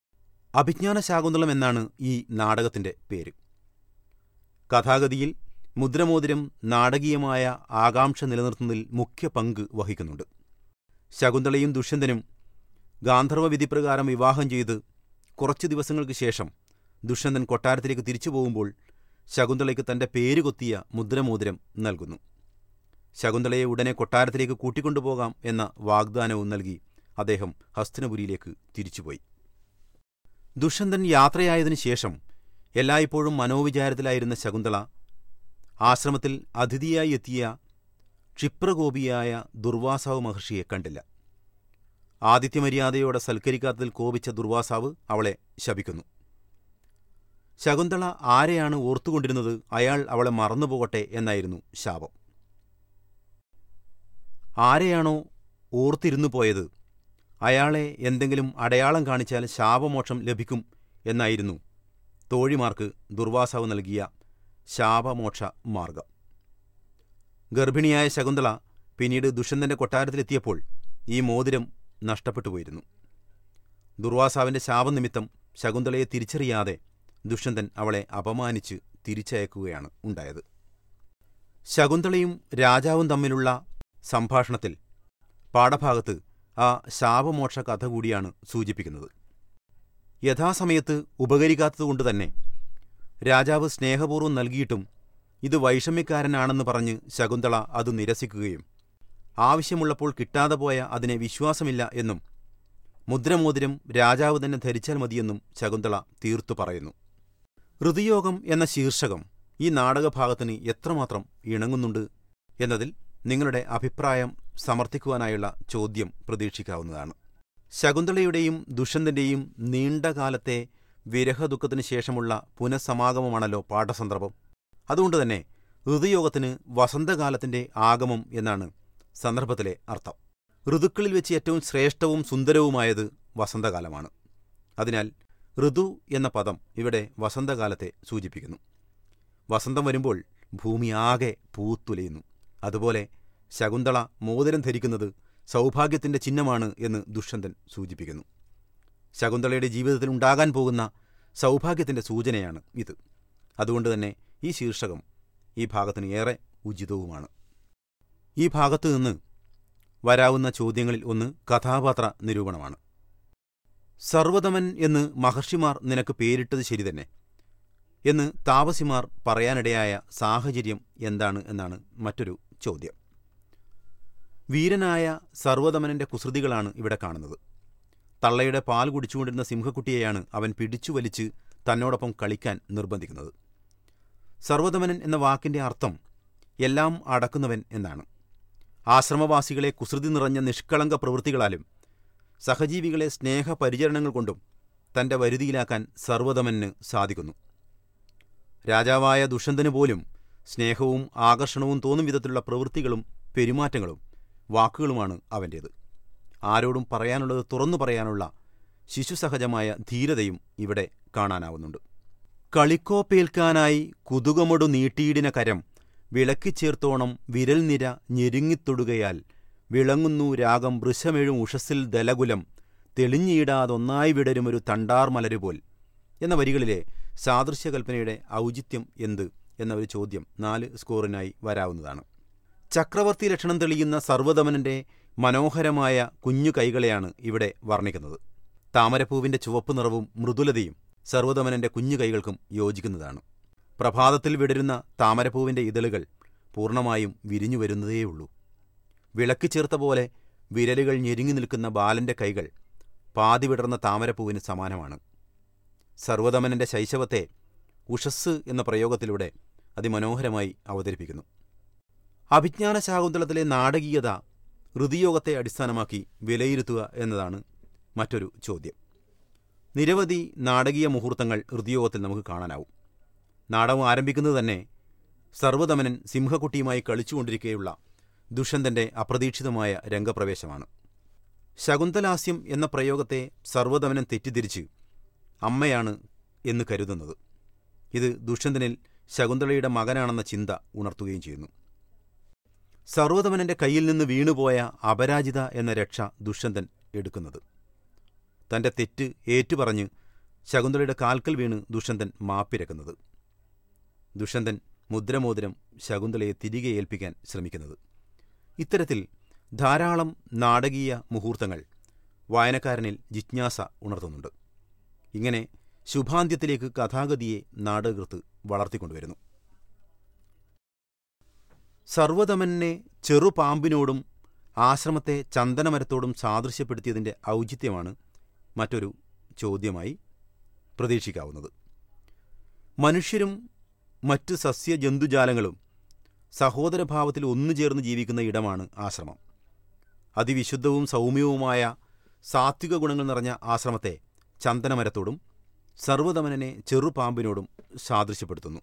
അഭിജ്ഞാന ശാകുന്തളം എന്നാണ് ഈ നാടകത്തിന്റെ പേര് കഥാഗതിയിൽ മുദ്രമോതിരം നാടകീയമായ ആകാംക്ഷ നിലനിർത്തുന്നതിൽ മുഖ്യ പങ്ക് വഹിക്കുന്നുണ്ട് ശകുന്തളയും ദുഷ്യന്തനും ഗാന്ധർവ വിധിപ്രകാരം വിവാഹം ചെയ്ത് കുറച്ചു ദിവസങ്ങൾക്ക് ശേഷം ദുഷ്യന്തൻ കൊട്ടാരത്തിലേക്ക് തിരിച്ചു പോകുമ്പോൾ ശകുന്തളയ്ക്ക് തന്റെ പേര് കൊത്തിയ മുദ്രമോതിരം നൽകുന്നു ശകുന്തളയെ ഉടനെ കൊട്ടാരത്തിലേക്ക് കൂട്ടിക്കൊണ്ടുപോകാം എന്ന വാഗ്ദാനവും നൽകി അദ്ദേഹം ഹസ്തിനപുരിയിലേക്ക് തിരിച്ചുപോയി ദുഷ്യന്തൻ യാത്രയായതിനു ശേഷം എല്ലായ്പ്പോഴും മനോവിചാരത്തിലായിരുന്ന ശകുന്തള ആശ്രമത്തിൽ അതിഥിയായി എത്തിയ ക്ഷിപ്രകോപിയായ ദുർവാസാവ് മഹർഷിയെ കണ്ടില്ല ആദിത്യമര്യാദയോടെ സൽക്കരിക്കാത്തതിൽ കോപിച്ച ദുർവാസാവ് അവളെ ശപിക്കുന്നു ശകുന്തള ആരെയാണ് ഓർത്തുകൊണ്ടിരുന്നത് അയാൾ അവളെ മറന്നുപോകട്ടെ എന്നായിരുന്നു ശാപം ആരെയാണോ ഓർത്തിരുന്നു പോയത് അയാളെ എന്തെങ്കിലും അടയാളം കാണിച്ചാൽ ശാപമോക്ഷം ലഭിക്കും എന്നായിരുന്നു തോഴിമാർക്ക് ദുർവാസാവ് നൽകിയ ശാപമോക്ഷ മാർഗം ഗർഭിണിയായ ശകുന്തള പിന്നീട് ദുഷ്യന്തന്റെ കൊട്ടാരത്തിലെത്തിയപ്പോൾ ഈ മോതിരം നഷ്ടപ്പെട്ടു പോയിരുന്നു ദുർവാസാവിന്റെ ശാപനിമിത്തം ശകുന്തളയെ തിരിച്ചറിയാതെ ദുഷ്യന്തൻ അവളെ അപമാനിച്ച് തിരിച്ചയക്കുകയാണ് ഉണ്ടായത് ശകുന്തളയും രാജാവും തമ്മിലുള്ള സംഭാഷണത്തിൽ പാഠഭാഗത്ത് ആ ശാപമോക്ഷ കഥ കൂടിയാണ് സൂചിപ്പിക്കുന്നത് യഥാസമയത്ത് ഉപകരിക്കാത്തതുകൊണ്ട് തന്നെ രാജാവ് സ്നേഹപൂർവ്വം നൽകിയിട്ടും ഇത് വൈഷമ്യക്കാരനാണെന്ന് പറഞ്ഞ് ശകുന്തള അത് നിരസിക്കുകയും ആവശ്യമുള്ളപ്പോൾ കിട്ടാതെ പോയ അതിനെ വിശ്വാസമില്ല എന്നും മുദ്രമോതിരം രാജാവ് തന്നെ ധരിച്ചാൽ മതിയെന്നും ശകുന്തള തീർത്തു പറയുന്നു ഋതുയോഗം എന്ന ശീർഷകം ഈ നാടകഭാഗത്തിന് എത്രമാത്രം ഇണങ്ങുന്നുണ്ട് എന്നതിൽ നിങ്ങളുടെ അഭിപ്രായം സമർത്ഥിക്കുവാനായുള്ള ചോദ്യം പ്രതീക്ഷിക്കാവുന്നതാണ് ശകുന്തളയുടെയും ദുഷ്യന്തന്റെയും നീണ്ടകാലത്തെ വിരഹദുഃഖത്തിന് ശേഷമുള്ള പുനഃസമാഗമമാണല്ലോ പാഠസന്ദർഭം അതുകൊണ്ട് തന്നെ ഋതുയോഗത്തിന് വസന്തകാലത്തിന്റെ ആഗമം എന്നാണ് സന്ദർഭത്തിലെ അർത്ഥം ഋതുക്കളിൽ വെച്ച് ഏറ്റവും ശ്രേഷ്ഠവും സുന്ദരവുമായത് വസന്തകാലമാണ് അതിനാൽ ഋതു എന്ന പദം ഇവിടെ വസന്തകാലത്തെ സൂചിപ്പിക്കുന്നു വസന്തം വരുമ്പോൾ ഭൂമി ആകെ പൂത്തുലയുന്നു അതുപോലെ ശകുന്തള മോതിരം ധരിക്കുന്നത് സൗഭാഗ്യത്തിന്റെ ചിഹ്നമാണ് എന്ന് ദുഷ്യന്തൻ സൂചിപ്പിക്കുന്നു ശകുന്തളയുടെ ജീവിതത്തിൽ ഉണ്ടാകാൻ പോകുന്ന സൗഭാഗ്യത്തിന്റെ സൂചനയാണ് ഇത് അതുകൊണ്ട് തന്നെ ഈ ശീർഷകം ഈ ഭാഗത്തിന് ഏറെ ഉചിതവുമാണ് ഈ ഭാഗത്തു നിന്ന് വരാവുന്ന ചോദ്യങ്ങളിൽ ഒന്ന് കഥാപാത്ര നിരൂപണമാണ് സർവതമൻ എന്ന് മഹർഷിമാർ നിനക്ക് പേരിട്ടത് ശരി തന്നെ എന്ന് താപസിമാർ പറയാനിടയായ സാഹചര്യം എന്താണ് എന്നാണ് മറ്റൊരു ചോദ്യം വീരനായ സർവതമനന്റെ കുസൃതികളാണ് ഇവിടെ കാണുന്നത് തള്ളയുടെ പാൽ കുടിച്ചുകൊണ്ടിരുന്ന സിംഹക്കുട്ടിയെയാണ് അവൻ പിടിച്ചു വലിച്ച് തന്നോടൊപ്പം കളിക്കാൻ നിർബന്ധിക്കുന്നത് സർവതമനൻ എന്ന വാക്കിന്റെ അർത്ഥം എല്ലാം അടക്കുന്നവൻ എന്നാണ് ആശ്രമവാസികളെ കുസൃതി നിറഞ്ഞ നിഷ്കളങ്ക പ്രവൃത്തികളാലും സഹജീവികളെ സ്നേഹപരിചരണങ്ങൾ കൊണ്ടും തന്റെ വരുതിയിലാക്കാൻ സർവതമന് സാധിക്കുന്നു രാജാവായ ദുഷ്യന്തന് പോലും സ്നേഹവും ആകർഷണവും തോന്നും വിധത്തിലുള്ള പ്രവൃത്തികളും പെരുമാറ്റങ്ങളും വാക്കുകളുമാണ് അവൻ്റേത് ആരോടും പറയാനുള്ളത് തുറന്നു പറയാനുള്ള ശിശുസഹജമായ ധീരതയും ഇവിടെ കാണാനാവുന്നുണ്ട് കളിക്കോപ്പേൽക്കാനായി കുതുകമൊടു നീട്ടിയിടിന കരം വിളക്കിച്ചേർത്തോണം വിരൽ നിര ഞെരുങ്ങിത്തൊടുകയാൽ വിളങ്ങുന്നു രാഗം വൃഷമെഴും ഉഷസ്സിൽ ദലകുലം തെളിഞ്ഞിടാതൊന്നായി വിടരുമൊരു തണ്ടാർ മലരുപോൽ എന്ന വരികളിലെ സാദൃശ്യകൽപ്പനയുടെ ഔചിത്യം എന്ത് എന്ന ഒരു ചോദ്യം നാല് സ്കോറിനായി വരാവുന്നതാണ് ചക്രവർത്തി ലക്ഷണം തെളിയുന്ന സർവ്വതമനന്റെ മനോഹരമായ കുഞ്ഞു കൈകളെയാണ് ഇവിടെ വർണ്ണിക്കുന്നത് താമരപ്പൂവിന്റെ ചുവപ്പ് നിറവും മൃദുലതയും സർവ്വതമനന്റെ കുഞ്ഞു കൈകൾക്കും യോജിക്കുന്നതാണ് പ്രഭാതത്തിൽ വിടരുന്ന താമരപ്പൂവിന്റെ ഇതളുകൾ പൂർണ്ണമായും വിരിഞ്ഞു വരുന്നതേയുള്ളൂ വിളക്ക് ചേർത്ത പോലെ വിരലുകൾ ഞെരുങ്ങി നിൽക്കുന്ന ബാലന്റെ കൈകൾ പാതി വിടർന്ന താമരപ്പൂവിന് സമാനമാണ് സർവതമനന്റെ ശൈശവത്തെ ഉഷസ് എന്ന പ്രയോഗത്തിലൂടെ അതിമനോഹരമായി അവതരിപ്പിക്കുന്നു അഭിജ്ഞാന ശാകുന്തളത്തിലെ നാടകീയത ഋതുയോഗത്തെ അടിസ്ഥാനമാക്കി വിലയിരുത്തുക എന്നതാണ് മറ്റൊരു ചോദ്യം നിരവധി നാടകീയ മുഹൂർത്തങ്ങൾ ഋതുയോഗത്തിൽ നമുക്ക് കാണാനാവും നാടകം ആരംഭിക്കുന്നത് തന്നെ സർവ്വതമനൻ സിംഹക്കുട്ടിയുമായി കളിച്ചുകൊണ്ടിരിക്കെയുള്ള ദുഷ്യന്തന്റെ അപ്രതീക്ഷിതമായ രംഗപ്രവേശമാണ് ശകുന്തലാസ്യം എന്ന പ്രയോഗത്തെ സർവ്വതമനൻ തെറ്റിദ്ധരിച്ച് അമ്മയാണ് എന്ന് കരുതുന്നത് ഇത് ദുഷ്യന്തനിൽ ശകുന്തളയുടെ മകനാണെന്ന ചിന്ത ഉണർത്തുകയും ചെയ്യുന്നു സർവ്വതമനന്റെ കയ്യിൽ നിന്ന് വീണുപോയ അപരാജിത എന്ന രക്ഷ ദുഷ്യന്തൻ എടുക്കുന്നത് തന്റെ തെറ്റ് ഏറ്റുപറഞ്ഞ് ശകുന്തളയുടെ കാൽക്കൽ വീണ് ദുഷ്യന്തൻ മാപ്പിരക്കുന്നത് ദുഷ്യന്തൻ മുദ്രമോതിരം ശകുന്തളയെ തിരികെ ഏൽപ്പിക്കാൻ ശ്രമിക്കുന്നത് ഇത്തരത്തിൽ ധാരാളം നാടകീയ മുഹൂർത്തങ്ങൾ വായനക്കാരനിൽ ജിജ്ഞാസ ഉണർത്തുന്നുണ്ട് ഇങ്ങനെ ശുഭാന്ത്യത്തിലേക്ക് കഥാഗതിയെ നാടകൃത്ത് വളർത്തിക്കൊണ്ടുവരുന്നു സർവതമനെ ചെറുപാമ്പിനോടും ആശ്രമത്തെ ചന്ദനമരത്തോടും സാദൃശ്യപ്പെടുത്തിയതിൻ്റെ ഔചിത്യമാണ് മറ്റൊരു ചോദ്യമായി പ്രതീക്ഷിക്കാവുന്നത് മനുഷ്യരും മറ്റ് സസ്യജന്തുജാലങ്ങളും സഹോദരഭാവത്തിൽ ഒന്നുചേർന്ന് ജീവിക്കുന്ന ഇടമാണ് ആശ്രമം അതിവിശുദ്ധവും സൗമ്യവുമായ സാത്വിക ഗുണങ്ങൾ നിറഞ്ഞ ആശ്രമത്തെ ചന്ദനമരത്തോടും സർവ്വതമനനെ ചെറുപാമ്പിനോടും സാദൃശ്യപ്പെടുത്തുന്നു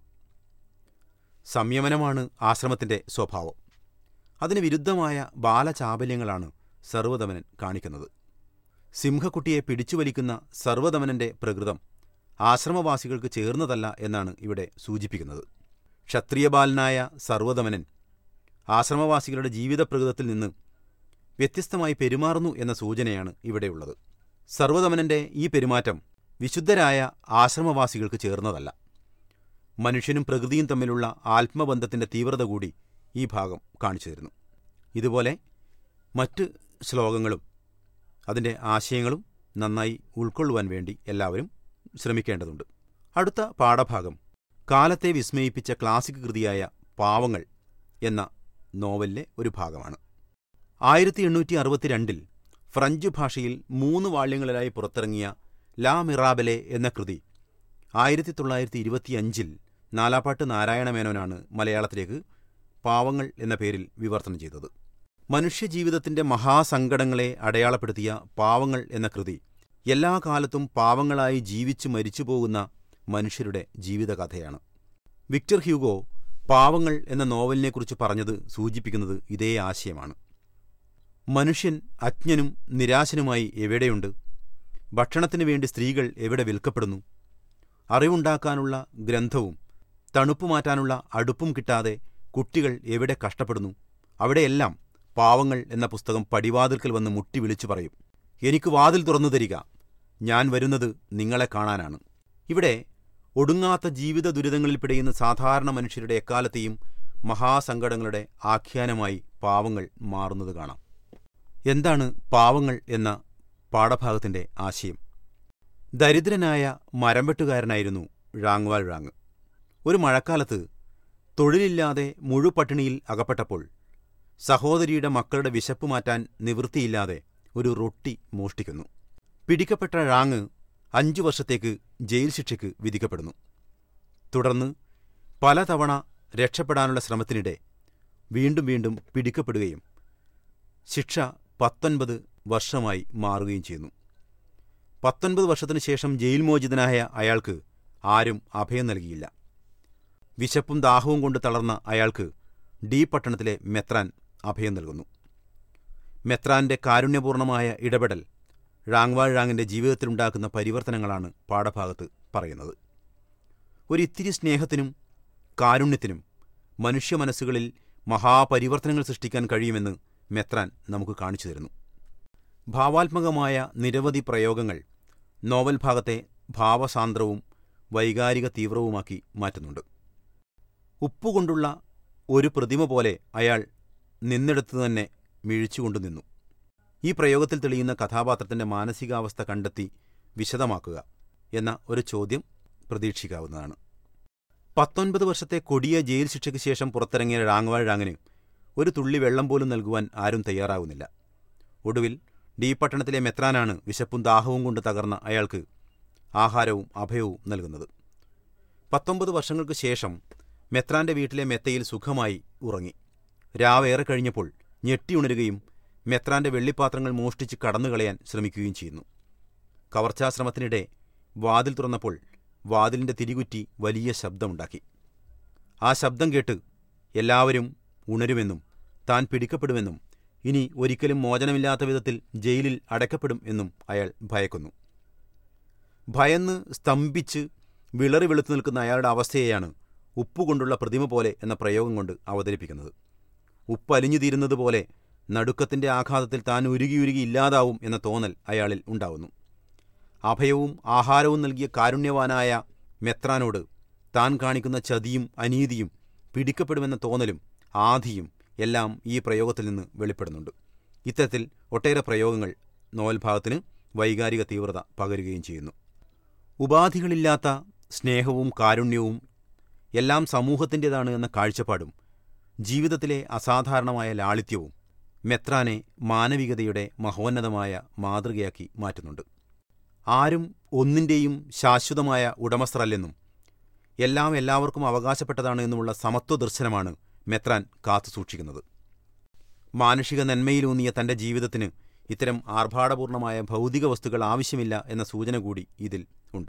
സംയമനമാണ് ആശ്രമത്തിൻ്റെ സ്വഭാവം അതിന് വിരുദ്ധമായ ബാലചാബല്യങ്ങളാണ് സർവ്വതമനൻ കാണിക്കുന്നത് സിംഹക്കുട്ടിയെ പിടിച്ചുവലിക്കുന്ന സർവ്വതമനന്റെ പ്രകൃതം ആശ്രമവാസികൾക്ക് ചേർന്നതല്ല എന്നാണ് ഇവിടെ സൂചിപ്പിക്കുന്നത് ക്ഷത്രിയബാലനായ സർവ്വതമനൻ ആശ്രമവാസികളുടെ ജീവിത പ്രകൃതത്തിൽ നിന്ന് വ്യത്യസ്തമായി പെരുമാറുന്നു എന്ന സൂചനയാണ് ഇവിടെയുള്ളത് സർവ്വതമനന്റെ ഈ പെരുമാറ്റം വിശുദ്ധരായ ആശ്രമവാസികൾക്ക് ചേർന്നതല്ല മനുഷ്യനും പ്രകൃതിയും തമ്മിലുള്ള ആത്മബന്ധത്തിന്റെ തീവ്രത കൂടി ഈ ഭാഗം കാണിച്ചു തരുന്നു ഇതുപോലെ മറ്റ് ശ്ലോകങ്ങളും അതിൻ്റെ ആശയങ്ങളും നന്നായി ഉൾക്കൊള്ളുവാൻ വേണ്ടി എല്ലാവരും ശ്രമിക്കേണ്ടതുണ്ട് അടുത്ത പാഠഭാഗം കാലത്തെ വിസ്മയിപ്പിച്ച ക്ലാസിക് കൃതിയായ പാവങ്ങൾ എന്ന നോവലിലെ ഒരു ഭാഗമാണ് ആയിരത്തി എണ്ണൂറ്റി അറുപത്തിരണ്ടിൽ ഫ്രഞ്ച് ഭാഷയിൽ മൂന്ന് വാള്യങ്ങളിലായി പുറത്തിറങ്ങിയ ലാ മിറാബലെ എന്ന കൃതി ആയിരത്തി തൊള്ളായിരത്തി ഇരുപത്തിയഞ്ചിൽ നാലാപ്പാട്ട് നാരായണ മേനോനാണ് മലയാളത്തിലേക്ക് പാവങ്ങൾ എന്ന പേരിൽ വിവർത്തനം ചെയ്തത് മനുഷ്യജീവിതത്തിന്റെ മഹാസങ്കടങ്ങളെ അടയാളപ്പെടുത്തിയ പാവങ്ങൾ എന്ന കൃതി എല്ലാ കാലത്തും പാവങ്ങളായി ജീവിച്ചു മരിച്ചു പോകുന്ന മനുഷ്യരുടെ ജീവിതകഥയാണ് വിക്ടർ ഹ്യൂഗോ പാവങ്ങൾ എന്ന നോവലിനെക്കുറിച്ച് പറഞ്ഞത് സൂചിപ്പിക്കുന്നത് ഇതേ ആശയമാണ് മനുഷ്യൻ അജ്ഞനും നിരാശനുമായി എവിടെയുണ്ട് ഭക്ഷണത്തിനു വേണ്ടി സ്ത്രീകൾ എവിടെ വിൽക്കപ്പെടുന്നു അറിവുണ്ടാക്കാനുള്ള ഗ്രന്ഥവും തണുപ്പ് മാറ്റാനുള്ള അടുപ്പും കിട്ടാതെ കുട്ടികൾ എവിടെ കഷ്ടപ്പെടുന്നു അവിടെയെല്ലാം പാവങ്ങൾ എന്ന പുസ്തകം പടിവാതിൽക്കൽ വന്ന് മുട്ടി വിളിച്ചു പറയും എനിക്ക് വാതിൽ തുറന്നു തരിക ഞാൻ വരുന്നത് നിങ്ങളെ കാണാനാണ് ഇവിടെ ഒടുങ്ങാത്ത ജീവിത ദുരിതങ്ങളിൽ പിടയുന്ന സാധാരണ മനുഷ്യരുടെ എക്കാലത്തെയും മഹാസങ്കടങ്ങളുടെ ആഖ്യാനമായി പാവങ്ങൾ മാറുന്നത് കാണാം എന്താണ് പാവങ്ങൾ എന്ന പാഠഭാഗത്തിന്റെ ആശയം ദരിദ്രനായ മരംവെട്ടുകാരനായിരുന്നു ഴാങ്വാൽ ഴാങ് ഒരു മഴക്കാലത്ത് തൊഴിലില്ലാതെ മുഴുപട്ടിണിയിൽ അകപ്പെട്ടപ്പോൾ സഹോദരിയുടെ മക്കളുടെ വിശപ്പ് മാറ്റാൻ നിവൃത്തിയില്ലാതെ ഒരു റൊട്ടി മോഷ്ടിക്കുന്നു പിടിക്കപ്പെട്ട ഴാങ് അഞ്ചു വർഷത്തേക്ക് ജയിൽ ശിക്ഷയ്ക്ക് വിധിക്കപ്പെടുന്നു തുടർന്ന് പലതവണ രക്ഷപ്പെടാനുള്ള ശ്രമത്തിനിടെ വീണ്ടും വീണ്ടും പിടിക്കപ്പെടുകയും ശിക്ഷ പത്തൊൻപത് വർഷമായി മാറുകയും ചെയ്യുന്നു പത്തൊൻപത് വർഷത്തിനു ശേഷം ജയിൽ മോചിതനായ അയാൾക്ക് ആരും അഭയം നൽകിയില്ല വിശപ്പും ദാഹവും കൊണ്ട് തളർന്ന അയാൾക്ക് ഡി പട്ടണത്തിലെ മെത്രാൻ അഭയം നൽകുന്നു മെത്രാന്റെ കാരുണ്യപൂർണമായ ഇടപെടൽ ഴാങ്വാൾ ഴാങ്ങിന്റെ ജീവിതത്തിലുണ്ടാക്കുന്ന പരിവർത്തനങ്ങളാണ് പാഠഭാഗത്ത് പറയുന്നത് ഒരിത്തിരി സ്നേഹത്തിനും കാരുണ്യത്തിനും മനുഷ്യ മനസ്സുകളിൽ മഹാപരിവർത്തനങ്ങൾ സൃഷ്ടിക്കാൻ കഴിയുമെന്ന് മെത്രാൻ നമുക്ക് കാണിച്ചു തരുന്നു ഭാവാത്മകമായ നിരവധി പ്രയോഗങ്ങൾ നോവൽ ഭാഗത്തെ ഭാവസാന്ദ്രവും വൈകാരിക തീവ്രവുമാക്കി മാറ്റുന്നുണ്ട് ഉപ്പുകൊണ്ടുള്ള ഒരു പ്രതിമ പോലെ അയാൾ നിന്നിടത്തു തന്നെ മിഴിച്ചുകൊണ്ടു നിന്നു ഈ പ്രയോഗത്തിൽ തെളിയുന്ന കഥാപാത്രത്തിന്റെ മാനസികാവസ്ഥ കണ്ടെത്തി വിശദമാക്കുക എന്ന ഒരു ചോദ്യം പ്രതീക്ഷിക്കാവുന്നതാണ് പത്തൊൻപത് വർഷത്തെ കൊടിയ ജയിൽ ശിക്ഷയ്ക്ക് ശേഷം പുറത്തിറങ്ങിയ റാങ്വാൾ റാങ്ങിന് ഒരു തുള്ളി വെള്ളം പോലും നൽകുവാൻ ആരും തയ്യാറാവുന്നില്ല ഒടുവിൽ ഡി പട്ടണത്തിലെ മെത്രാനാണ് വിശപ്പും ദാഹവും കൊണ്ട് തകർന്ന അയാൾക്ക് ആഹാരവും അഭയവും നൽകുന്നത് പത്തൊമ്പത് വർഷങ്ങൾക്ക് ശേഷം മെത്രാന്റെ വീട്ടിലെ മെത്തയിൽ സുഖമായി ഉറങ്ങി രാവേറെ കഴിഞ്ഞപ്പോൾ ഞെട്ടിയുണരുകയും മെത്രാന്റെ വെള്ളിപ്പാത്രങ്ങൾ മോഷ്ടിച്ച് കടന്നുകളയാൻ ശ്രമിക്കുകയും ചെയ്യുന്നു കവർച്ചാശ്രമത്തിനിടെ വാതിൽ തുറന്നപ്പോൾ വാതിലിന്റെ തിരികുറ്റി വലിയ ശബ്ദമുണ്ടാക്കി ആ ശബ്ദം കേട്ട് എല്ലാവരും ഉണരുമെന്നും താൻ പിടിക്കപ്പെടുമെന്നും ഇനി ഒരിക്കലും മോചനമില്ലാത്ത വിധത്തിൽ ജയിലിൽ അടയ്ക്കപ്പെടും എന്നും അയാൾ ഭയക്കുന്നു ഭയന്ന് സ്തംഭിച്ച് വിളറി വെളുത്തു നിൽക്കുന്ന അയാളുടെ അവസ്ഥയെയാണ് ഉപ്പുകൊണ്ടുള്ള പ്രതിമ പോലെ എന്ന പ്രയോഗം കൊണ്ട് അവതരിപ്പിക്കുന്നത് ഉപ്പ് അലിഞ്ഞു തീരുന്നത് പോലെ നടുക്കത്തിന്റെ ആഘാതത്തിൽ താൻ ഉരുകി ഉരുകി ഇല്ലാതാവും എന്ന തോന്നൽ അയാളിൽ ഉണ്ടാവുന്നു അഭയവും ആഹാരവും നൽകിയ കാരുണ്യവാനായ മെത്രാനോട് താൻ കാണിക്കുന്ന ചതിയും അനീതിയും പിടിക്കപ്പെടുമെന്ന തോന്നലും ആധിയും എല്ലാം ഈ പ്രയോഗത്തിൽ നിന്ന് വെളിപ്പെടുന്നുണ്ട് ഇത്തരത്തിൽ ഒട്ടേറെ പ്രയോഗങ്ങൾ നോവൽഭാഗത്തിന് വൈകാരിക തീവ്രത പകരുകയും ചെയ്യുന്നു ഉപാധികളില്ലാത്ത സ്നേഹവും കാരുണ്യവും എല്ലാം സമൂഹത്തിൻ്റെതാണ് എന്ന കാഴ്ചപ്പാടും ജീവിതത്തിലെ അസാധാരണമായ ലാളിത്യവും മെത്രാനെ മാനവികതയുടെ മഹോന്നതമായ മാതൃകയാക്കി മാറ്റുന്നുണ്ട് ആരും ഒന്നിൻ്റെയും ശാശ്വതമായ ഉടമസ്ഥരല്ലെന്നും എല്ലാം എല്ലാവർക്കും അവകാശപ്പെട്ടതാണ് എന്നുമുള്ള സമത്വ ദർശനമാണ് മെത്രാൻ കാത്തുസൂക്ഷിക്കുന്നത് മാനുഷിക നന്മയിലൂന്നിയ തന്റെ ജീവിതത്തിന് ഇത്തരം ആർഭാടപൂർണമായ ഭൗതിക വസ്തുക്കൾ ആവശ്യമില്ല എന്ന സൂചന കൂടി ഇതിൽ ഉണ്ട്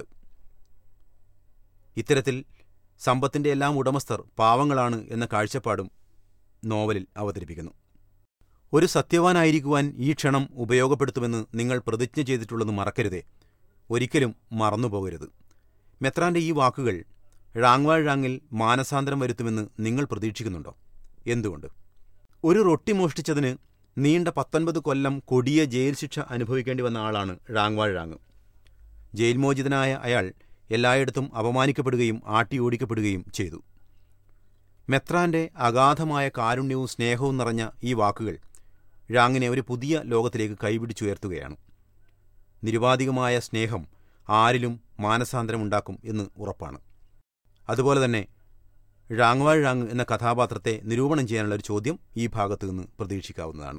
ഇത്തരത്തിൽ സമ്പത്തിന്റെ എല്ലാം ഉടമസ്ഥർ പാവങ്ങളാണ് എന്ന കാഴ്ചപ്പാടും നോവലിൽ അവതരിപ്പിക്കുന്നു ഒരു സത്യവാനായിരിക്കുവാൻ ഈ ക്ഷണം ഉപയോഗപ്പെടുത്തുമെന്ന് നിങ്ങൾ പ്രതിജ്ഞ ചെയ്തിട്ടുള്ളത് മറക്കരുതേ ഒരിക്കലും മറന്നുപോകരുത് മെത്രാന്റെ ഈ വാക്കുകൾ ഴാങ്വാൾ ഴാങ്ങിൽ മാനസാന്തരം വരുത്തുമെന്ന് നിങ്ങൾ പ്രതീക്ഷിക്കുന്നുണ്ടോ എന്തുകൊണ്ട് ഒരു റൊട്ടി മോഷ്ടിച്ചതിന് നീണ്ട പത്തൊൻപത് കൊല്ലം കൊടിയ ജയിൽ ശിക്ഷ അനുഭവിക്കേണ്ടി വന്ന ആളാണ് ഴാങ്വാൾ ഴാങ് ജയിൽ മോചിതനായ അയാൾ എല്ലായിടത്തും അപമാനിക്കപ്പെടുകയും ആട്ടിയോടിക്കപ്പെടുകയും ചെയ്തു മെത്രാന്റെ അഗാധമായ കാരുണ്യവും സ്നേഹവും നിറഞ്ഞ ഈ വാക്കുകൾ ഴാങ്ങിനെ ഒരു പുതിയ ലോകത്തിലേക്ക് കൈപിടിച്ചുയർത്തുകയാണ് നിരുപാധികമായ സ്നേഹം ആരിലും മാനസാന്തരമുണ്ടാക്കും എന്ന് ഉറപ്പാണ് അതുപോലെ തന്നെ ഴാങ്വാൾ ഴാങ് എന്ന കഥാപാത്രത്തെ നിരൂപണം ചെയ്യാനുള്ള ഒരു ചോദ്യം ഈ ഭാഗത്തു നിന്ന് പ്രതീക്ഷിക്കാവുന്നതാണ്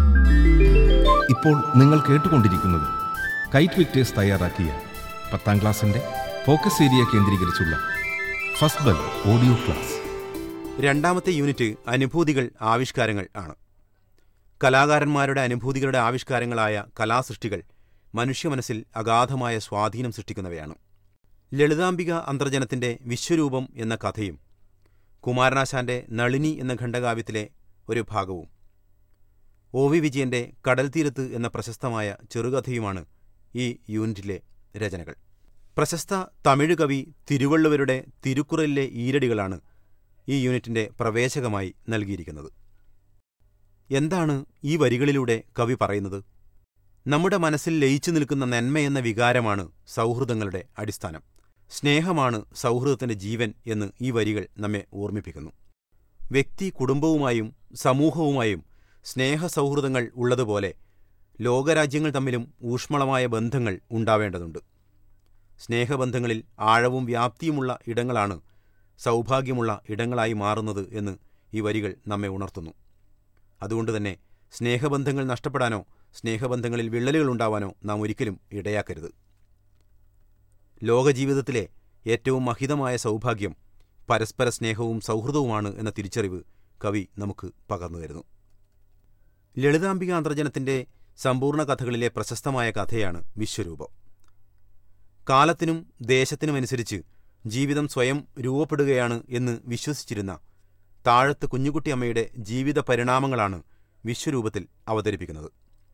ഇപ്പോൾ നിങ്ങൾ കേട്ടുകൊണ്ടിരിക്കുന്നത് കൈറ്റ് വിക്ടേഴ്സ് തയ്യാറാക്കിയ പത്താം ക്ലാസ്സിന്റെ ഫോക്കസ് ഏരിയ കേന്ദ്രീകരിച്ചുള്ള ഫസ്റ്റ് ബെൽ ഓഡിയോ ക്ലാസ് രണ്ടാമത്തെ യൂണിറ്റ് അനുഭൂതികൾ ആവിഷ്കാരങ്ങൾ ആണ് കലാകാരന്മാരുടെ അനുഭൂതികളുടെ ആവിഷ്കാരങ്ങളായ കലാസൃഷ്ടികൾ മനുഷ്യ മനസ്സിൽ അഗാധമായ സ്വാധീനം സൃഷ്ടിക്കുന്നവയാണ് ലളിതാംബിക അന്തർജനത്തിന്റെ വിശ്വരൂപം എന്ന കഥയും കുമാരനാശാന്റെ നളിനി എന്ന ഖണ്ഡകാവ്യത്തിലെ ഒരു ഭാഗവും ഒ വി വിജയന്റെ കടൽ തീരത്ത് എന്ന പ്രശസ്തമായ ചെറുകഥയുമാണ് ഈ യൂണിറ്റിലെ രചനകൾ പ്രശസ്ത തമിഴ് കവി തിരുവള്ളുവരുടെ തിരുക്കുറലിലെ ഈരടികളാണ് ഈ യൂണിറ്റിന്റെ പ്രവേശകമായി നൽകിയിരിക്കുന്നത് എന്താണ് ഈ വരികളിലൂടെ കവി പറയുന്നത് നമ്മുടെ മനസ്സിൽ ലയിച്ചു നിൽക്കുന്ന നന്മയെന്ന വികാരമാണ് സൗഹൃദങ്ങളുടെ അടിസ്ഥാനം സ്നേഹമാണ് സൗഹൃദത്തിന്റെ ജീവൻ എന്ന് ഈ വരികൾ നമ്മെ ഓർമ്മിപ്പിക്കുന്നു വ്യക്തി കുടുംബവുമായും സമൂഹവുമായും സ്നേഹസൗഹൃദങ്ങൾ ഉള്ളതുപോലെ ലോകരാജ്യങ്ങൾ തമ്മിലും ഊഷ്മളമായ ബന്ധങ്ങൾ ഉണ്ടാവേണ്ടതുണ്ട് സ്നേഹബന്ധങ്ങളിൽ ആഴവും വ്യാപ്തിയുമുള്ള ഇടങ്ങളാണ് സൗഭാഗ്യമുള്ള ഇടങ്ങളായി മാറുന്നത് എന്ന് ഈ വരികൾ നമ്മെ ഉണർത്തുന്നു അതുകൊണ്ടുതന്നെ സ്നേഹബന്ധങ്ങൾ നഷ്ടപ്പെടാനോ സ്നേഹബന്ധങ്ങളിൽ വിള്ളലുകൾ ഉണ്ടാവാനോ നാം ഒരിക്കലും ഇടയാക്കരുത് ലോകജീവിതത്തിലെ ഏറ്റവും മഹിതമായ സൗഭാഗ്യം പരസ്പര സ്നേഹവും സൗഹൃദവുമാണ് എന്ന തിരിച്ചറിവ് കവി നമുക്ക് പകർന്നു തരുന്നു ലളിതാംബിക അന്തർജനത്തിന്റെ സമ്പൂർണ്ണ കഥകളിലെ പ്രശസ്തമായ കഥയാണ് വിശ്വരൂപം കാലത്തിനും ദേശത്തിനുമനുസരിച്ച് ജീവിതം സ്വയം രൂപപ്പെടുകയാണ് എന്ന് വിശ്വസിച്ചിരുന്ന താഴത്ത് കുഞ്ഞുകുട്ടിയമ്മയുടെ ജീവിത പരിണാമങ്ങളാണ് വിശ്വരൂപത്തിൽ അവതരിപ്പിക്കുന്നത്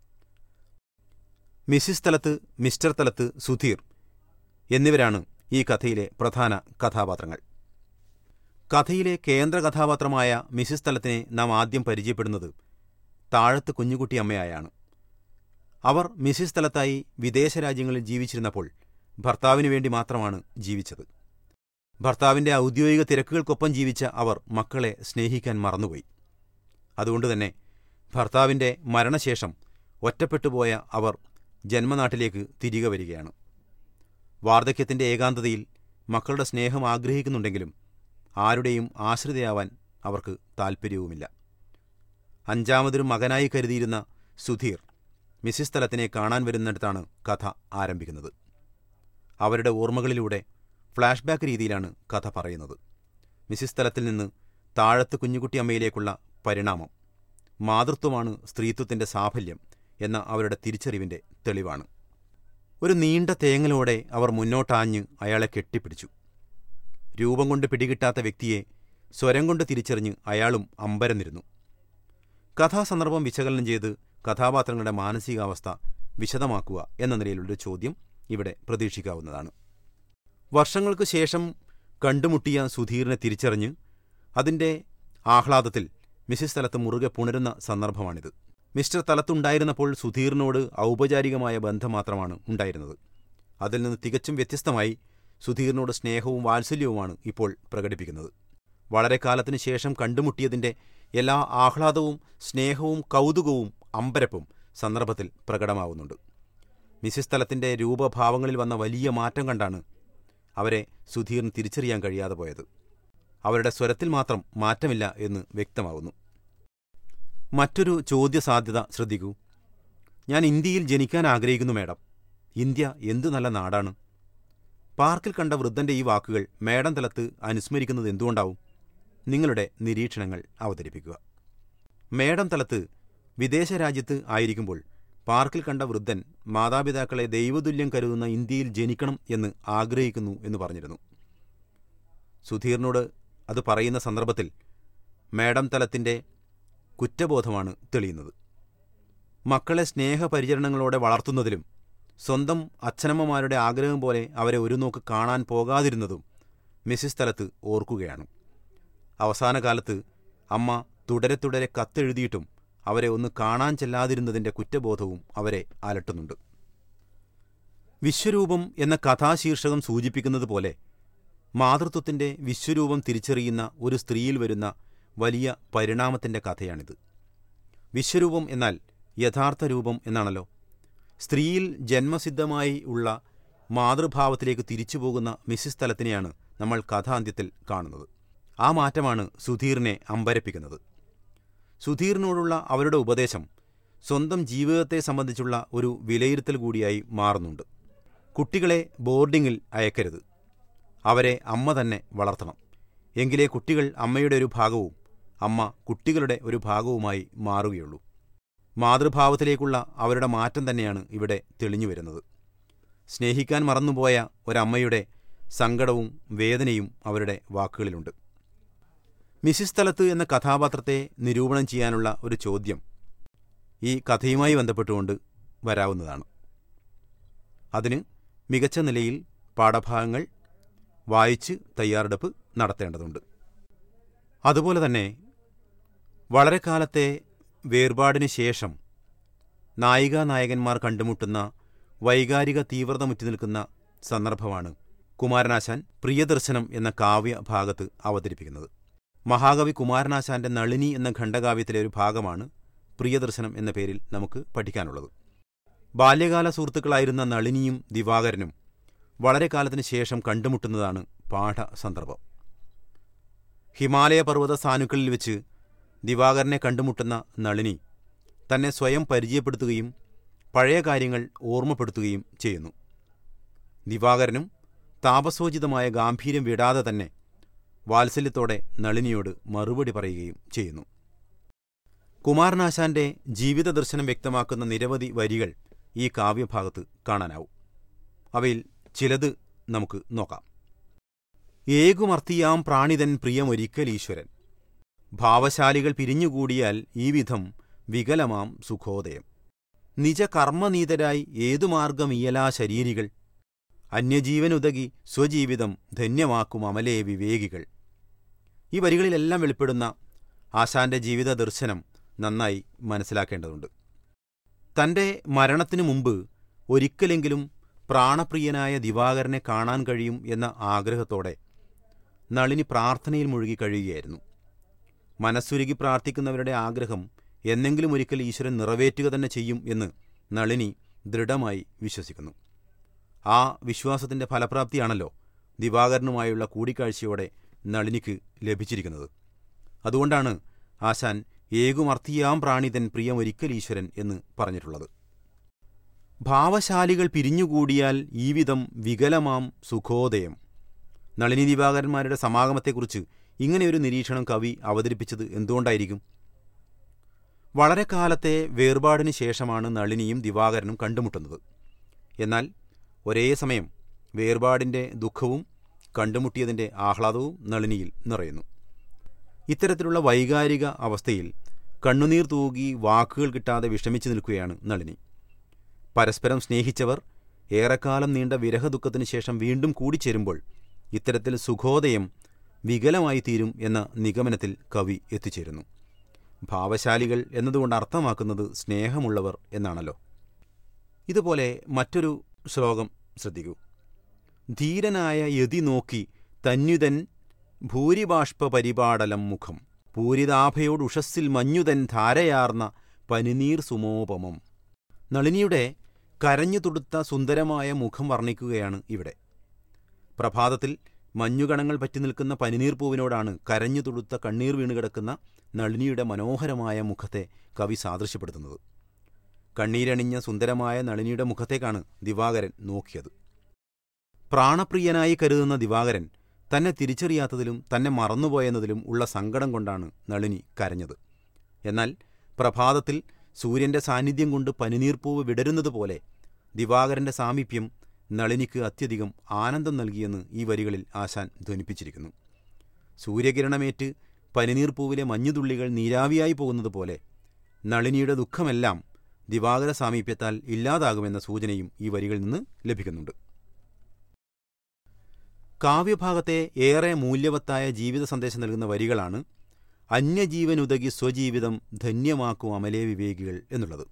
മിസിസ് തലത്ത് മിസ്റ്റർ തലത്ത് സുധീർ എന്നിവരാണ് ഈ കഥയിലെ പ്രധാന കഥാപാത്രങ്ങൾ കഥയിലെ കേന്ദ്ര കഥാപാത്രമായ മിസിസ് തലത്തിനെ നാം ആദ്യം പരിചയപ്പെടുന്നത് താഴത്ത് കുഞ്ഞുകുട്ടിയമ്മയായാണ് അവർ മിസിസ് തലത്തായി വിദേശ രാജ്യങ്ങളിൽ ജീവിച്ചിരുന്നപ്പോൾ ഭർത്താവിനു വേണ്ടി മാത്രമാണ് ജീവിച്ചത് ഭർത്താവിന്റെ ഔദ്യോഗിക തിരക്കുകൾക്കൊപ്പം ജീവിച്ച അവർ മക്കളെ സ്നേഹിക്കാൻ മറന്നുപോയി അതുകൊണ്ടുതന്നെ ഭർത്താവിന്റെ മരണശേഷം ഒറ്റപ്പെട്ടുപോയ അവർ ജന്മനാട്ടിലേക്ക് തിരികെ വരികയാണ് വാർദ്ധക്യത്തിന്റെ ഏകാന്തതയിൽ മക്കളുടെ സ്നേഹം ആഗ്രഹിക്കുന്നുണ്ടെങ്കിലും ആരുടെയും ആശ്രിതയാവാൻ അവർക്ക് താൽപ്പര്യവുമില്ല അഞ്ചാമതൊരു മകനായി കരുതിയിരുന്ന സുധീർ മിസിസ് തലത്തിനെ കാണാൻ വരുന്നിടത്താണ് കഥ ആരംഭിക്കുന്നത് അവരുടെ ഓർമ്മകളിലൂടെ ഫ്ലാഷ് ബാക്ക് രീതിയിലാണ് കഥ പറയുന്നത് മിസിസ് തലത്തിൽ നിന്ന് താഴത്ത് കുഞ്ഞുകുട്ടിയമ്മയിലേക്കുള്ള പരിണാമം മാതൃത്വമാണ് സ്ത്രീത്വത്തിന്റെ സാഫല്യം എന്ന അവരുടെ തിരിച്ചറിവിന്റെ തെളിവാണ് ഒരു നീണ്ട തേങ്ങലോടെ അവർ മുന്നോട്ടാഞ്ഞ് അയാളെ കെട്ടിപ്പിടിച്ചു രൂപം കൊണ്ട് പിടികിട്ടാത്ത വ്യക്തിയെ സ്വരം കൊണ്ട് തിരിച്ചറിഞ്ഞ് അയാളും അമ്പരന്നിരുന്നു കഥാസന്ദർഭം വിശകലനം ചെയ്ത് കഥാപാത്രങ്ങളുടെ മാനസികാവസ്ഥ വിശദമാക്കുക എന്ന നിലയിലുള്ള ചോദ്യം ഇവിടെ പ്രതീക്ഷിക്കാവുന്നതാണ് വർഷങ്ങൾക്ക് ശേഷം കണ്ടുമുട്ടിയ സുധീറിനെ തിരിച്ചറിഞ്ഞ് അതിൻ്റെ ആഹ്ലാദത്തിൽ മിസ്സിസ് തലത്ത് മുറുകെ പുണരുന്ന സന്ദർഭമാണിത് മിസ്റ്റർ തലത്തുണ്ടായിരുന്നപ്പോൾ സുധീറിനോട് ഔപചാരികമായ ബന്ധം മാത്രമാണ് ഉണ്ടായിരുന്നത് അതിൽ നിന്ന് തികച്ചും വ്യത്യസ്തമായി സുധീറിനോട് സ്നേഹവും വാത്സല്യവുമാണ് ഇപ്പോൾ പ്രകടിപ്പിക്കുന്നത് വളരെ കാലത്തിനു ശേഷം കണ്ടുമുട്ടിയതിൻ്റെ എല്ലാ ആഹ്ലാദവും സ്നേഹവും കൗതുകവും അമ്പരപ്പും സന്ദർഭത്തിൽ പ്രകടമാവുന്നുണ്ട് മിസ്സിസ് തലത്തിൻ്റെ രൂപഭാവങ്ങളിൽ വന്ന വലിയ മാറ്റം കണ്ടാണ് അവരെ സുധീറിന് തിരിച്ചറിയാൻ കഴിയാതെ പോയത് അവരുടെ സ്വരത്തിൽ മാത്രം മാറ്റമില്ല എന്ന് വ്യക്തമാവുന്നു മറ്റൊരു ചോദ്യസാധ്യത ശ്രദ്ധിക്കൂ ഞാൻ ഇന്ത്യയിൽ ജനിക്കാൻ ആഗ്രഹിക്കുന്നു മേഡം ഇന്ത്യ എന്തു നല്ല നാടാണ് പാർക്കിൽ കണ്ട വൃദ്ധന്റെ ഈ വാക്കുകൾ മേഡം തലത്ത് അനുസ്മരിക്കുന്നത് എന്തുകൊണ്ടാവും നിങ്ങളുടെ നിരീക്ഷണങ്ങൾ അവതരിപ്പിക്കുക മേഡം തലത്ത് വിദേശ രാജ്യത്ത് ആയിരിക്കുമ്പോൾ പാർക്കിൽ കണ്ട വൃദ്ധൻ മാതാപിതാക്കളെ ദൈവതുല്യം കരുതുന്ന ഇന്ത്യയിൽ ജനിക്കണം എന്ന് ആഗ്രഹിക്കുന്നു എന്ന് പറഞ്ഞിരുന്നു സുധീറിനോട് അത് പറയുന്ന സന്ദർഭത്തിൽ മേഡം തലത്തിൻ്റെ കുറ്റബോധമാണ് തെളിയുന്നത് മക്കളെ സ്നേഹപരിചരണങ്ങളോടെ വളർത്തുന്നതിലും സ്വന്തം അച്ഛനമ്മമാരുടെ ആഗ്രഹം പോലെ അവരെ ഒരു നോക്ക് കാണാൻ പോകാതിരുന്നതും മിസ്സിസ് തലത്ത് ഓർക്കുകയാണ് അവസാന കാലത്ത് അമ്മ തുടരെ തുടരെ കത്തെഴുതിയിട്ടും അവരെ ഒന്ന് കാണാൻ ചെല്ലാതിരുന്നതിൻ്റെ കുറ്റബോധവും അവരെ അലട്ടുന്നുണ്ട് വിശ്വരൂപം എന്ന കഥാശീർഷകം സൂചിപ്പിക്കുന്നത് പോലെ മാതൃത്വത്തിൻ്റെ വിശ്വരൂപം തിരിച്ചറിയുന്ന ഒരു സ്ത്രീയിൽ വരുന്ന വലിയ പരിണാമത്തിൻ്റെ കഥയാണിത് വിശ്വരൂപം എന്നാൽ യഥാർത്ഥ രൂപം എന്നാണല്ലോ സ്ത്രീയിൽ ജന്മസിദ്ധമായി ഉള്ള മാതൃഭാവത്തിലേക്ക് തിരിച്ചു പോകുന്ന മിസ്സിസ് തലത്തിനെയാണ് നമ്മൾ കഥാന്ത്യത്തിൽ കാണുന്നത് ആ മാറ്റമാണ് സുധീറിനെ അമ്പരപ്പിക്കുന്നത് സുധീറിനോടുള്ള അവരുടെ ഉപദേശം സ്വന്തം ജീവിതത്തെ സംബന്ധിച്ചുള്ള ഒരു വിലയിരുത്തൽ കൂടിയായി മാറുന്നുണ്ട് കുട്ടികളെ ബോർഡിങ്ങിൽ അയക്കരുത് അവരെ അമ്മ തന്നെ വളർത്തണം എങ്കിലേ കുട്ടികൾ അമ്മയുടെ ഒരു ഭാഗവും അമ്മ കുട്ടികളുടെ ഒരു ഭാഗവുമായി മാറുകയുള്ളൂ മാതൃഭാവത്തിലേക്കുള്ള അവരുടെ മാറ്റം തന്നെയാണ് ഇവിടെ തെളിഞ്ഞു വരുന്നത് സ്നേഹിക്കാൻ മറന്നുപോയ ഒരമ്മയുടെ സങ്കടവും വേദനയും അവരുടെ വാക്കുകളിലുണ്ട് മിസിസ് തലത്ത് എന്ന കഥാപാത്രത്തെ നിരൂപണം ചെയ്യാനുള്ള ഒരു ചോദ്യം ഈ കഥയുമായി ബന്ധപ്പെട്ടുകൊണ്ട് വരാവുന്നതാണ് അതിന് മികച്ച നിലയിൽ പാഠഭാഗങ്ങൾ വായിച്ച് തയ്യാറെടുപ്പ് നടത്തേണ്ടതുണ്ട് അതുപോലെ തന്നെ വളരെ കാലത്തെ വേർപാടിന് ശേഷം നായികാ നായകന്മാർ കണ്ടുമുട്ടുന്ന വൈകാരിക തീവ്രത മുറ്റി നിൽക്കുന്ന സന്ദർഭമാണ് കുമാരനാശാൻ പ്രിയദർശനം എന്ന കാവ്യ ഭാഗത്ത് അവതരിപ്പിക്കുന്നത് മഹാകവി കുമാരനാശാന്റെ നളിനി എന്ന ഖണ്ഡകാവ്യത്തിലെ ഒരു ഭാഗമാണ് പ്രിയദർശനം എന്ന പേരിൽ നമുക്ക് പഠിക്കാനുള്ളത് ബാല്യകാല സുഹൃത്തുക്കളായിരുന്ന നളിനിയും ദിവാകരനും വളരെ കാലത്തിന് ശേഷം കണ്ടുമുട്ടുന്നതാണ് പാഠസന്ദർഭം ഹിമാലയ പർവ്വത സാനുക്കളിൽ വെച്ച് ദിവാകരനെ കണ്ടുമുട്ടുന്ന നളിനി തന്നെ സ്വയം പരിചയപ്പെടുത്തുകയും പഴയ കാര്യങ്ങൾ ഓർമ്മപ്പെടുത്തുകയും ചെയ്യുന്നു ദിവാകരനും താപസോചിതമായ ഗാംഭീര്യം വിടാതെ തന്നെ വാത്സല്യത്തോടെ നളിനിയോട് മറുപടി പറയുകയും ചെയ്യുന്നു കുമാരനാശാന്റെ ജീവിത ദർശനം വ്യക്തമാക്കുന്ന നിരവധി വരികൾ ഈ കാവ്യഭാഗത്ത് കാണാനാവും അവയിൽ ചിലത് നമുക്ക് നോക്കാം ഏകുമർത്തിയാം പ്രാണിതൻ പ്രിയമൊരിക്കലീശ്വരൻ ഭാവശാലികൾ പിരിഞ്ഞുകൂടിയാൽ ഈ വിധം വികലമാം സുഖോദയം നിജ കർമ്മനീതരായി ഏതു മാർഗമിയലാ ശരീരികൾ അന്യജീവനുതകി സ്വജീവിതം ധന്യമാക്കും അമലേ വിവേകികൾ ഈ വരികളിലെല്ലാം വെളിപ്പെടുന്ന ആശാന്റെ ജീവിത ദർശനം നന്നായി മനസ്സിലാക്കേണ്ടതുണ്ട് തന്റെ മരണത്തിനു മുമ്പ് ഒരിക്കലെങ്കിലും പ്രാണപ്രിയനായ ദിവാകരനെ കാണാൻ കഴിയും എന്ന ആഗ്രഹത്തോടെ നളിനി പ്രാർത്ഥനയിൽ മുഴുകി കഴിയുകയായിരുന്നു മനസ്സുരുകി പ്രാർത്ഥിക്കുന്നവരുടെ ആഗ്രഹം എന്നെങ്കിലും ഒരിക്കൽ ഈശ്വരൻ നിറവേറ്റുക തന്നെ ചെയ്യും എന്ന് നളിനി ദൃഢമായി വിശ്വസിക്കുന്നു ആ വിശ്വാസത്തിന്റെ ഫലപ്രാപ്തിയാണല്ലോ ദിവാകരനുമായുള്ള കൂടിക്കാഴ്ചയോടെ നളിനിക്ക് ലഭിച്ചിരിക്കുന്നത് അതുകൊണ്ടാണ് ആശാൻ ഏകുമർത്തിയാം പ്രാണിതൻ പ്രിയമൊരിക്കൽ ഈശ്വരൻ എന്ന് പറഞ്ഞിട്ടുള്ളത് ഭാവശാലികൾ പിരിഞ്ഞുകൂടിയാൽ ഈ വിധം വികലമാം സുഖോദയം നളിനി ദിവാകരന്മാരുടെ സമാഗമത്തെക്കുറിച്ച് ഇങ്ങനെയൊരു നിരീക്ഷണം കവി അവതരിപ്പിച്ചത് എന്തുകൊണ്ടായിരിക്കും വളരെ കാലത്തെ വേർപാടിന് ശേഷമാണ് നളിനിയും ദിവാകരനും കണ്ടുമുട്ടുന്നത് എന്നാൽ ഒരേ സമയം വേർപാടിൻ്റെ ദുഃഖവും കണ്ടുമുട്ടിയതിൻ്റെ ആഹ്ലാദവും നളിനിയിൽ നിറയുന്നു ഇത്തരത്തിലുള്ള വൈകാരിക അവസ്ഥയിൽ കണ്ണുനീർ തൂകി വാക്കുകൾ കിട്ടാതെ വിഷമിച്ചു നിൽക്കുകയാണ് നളിനി പരസ്പരം സ്നേഹിച്ചവർ ഏറെക്കാലം നീണ്ട വിരഹദുഃഖത്തിന് ശേഷം വീണ്ടും കൂടിച്ചേരുമ്പോൾ ഇത്തരത്തിൽ സുഖോദയം വികലമായി തീരും എന്ന നിഗമനത്തിൽ കവി എത്തിച്ചേരുന്നു ഭാവശാലികൾ എന്നതുകൊണ്ട് അർത്ഥമാക്കുന്നത് സ്നേഹമുള്ളവർ എന്നാണല്ലോ ഇതുപോലെ മറ്റൊരു ശ്ലോകം ശ്രദ്ധിക്കൂ ധീരനായ യതി നോക്കി തന്യുതൻ ഭൂരിബാഷ്പ പരിപാടലം മുഖം പൂരിതാഭയോട് ഉഷസ്സിൽ മഞ്ഞുതൻ ധാരയാർന്ന പനിനീർ സുമോപമം നളിനിയുടെ കരഞ്ഞു തുടുത്ത സുന്ദരമായ മുഖം വർണ്ണിക്കുകയാണ് ഇവിടെ പ്രഭാതത്തിൽ മഞ്ഞുകണങ്ങൾ പറ്റി നിൽക്കുന്ന പനിനീർ പൂവിനോടാണ് കരഞ്ഞു തുടുത്ത കണ്ണീർ വീണ് കിടക്കുന്ന നളിനിയുടെ മനോഹരമായ മുഖത്തെ കവി സാദൃശ്യപ്പെടുത്തുന്നത് കണ്ണീരണിഞ്ഞ സുന്ദരമായ നളിനിയുടെ മുഖത്തേക്കാണ് ദിവാകരൻ നോക്കിയത് പ്രാണപ്രിയനായി കരുതുന്ന ദിവാകരൻ തന്നെ തിരിച്ചറിയാത്തതിലും തന്നെ മറന്നുപോയെന്നതിലും ഉള്ള സങ്കടം കൊണ്ടാണ് നളിനി കരഞ്ഞത് എന്നാൽ പ്രഭാതത്തിൽ സൂര്യന്റെ സാന്നിധ്യം കൊണ്ട് പനിനീർപ്പൂവ് വിടരുന്നത് പോലെ ദിവാകരന്റെ സാമീപ്യം നളിനിക്ക് അത്യധികം ആനന്ദം നൽകിയെന്ന് ഈ വരികളിൽ ആശാൻ ധ്വനിപ്പിച്ചിരിക്കുന്നു സൂര്യകിരണമേറ്റ് പനിനീർപ്പൂവിലെ മഞ്ഞുതുള്ളികൾ നീരാവിയായി പോകുന്നത് പോലെ നളിനിയുടെ ദുഃഖമെല്ലാം ദിവാകര സാമീപ്യത്താൽ ഇല്ലാതാകുമെന്ന സൂചനയും ഈ വരികളിൽ നിന്ന് ലഭിക്കുന്നുണ്ട് കാവ്യഭാഗത്തെ ഏറെ മൂല്യവത്തായ ജീവിത സന്ദേശം നൽകുന്ന വരികളാണ് അന്യജീവനുതകി സ്വജീവിതം ധന്യമാക്കും അമലേ വിവേകികൾ എന്നുള്ളത്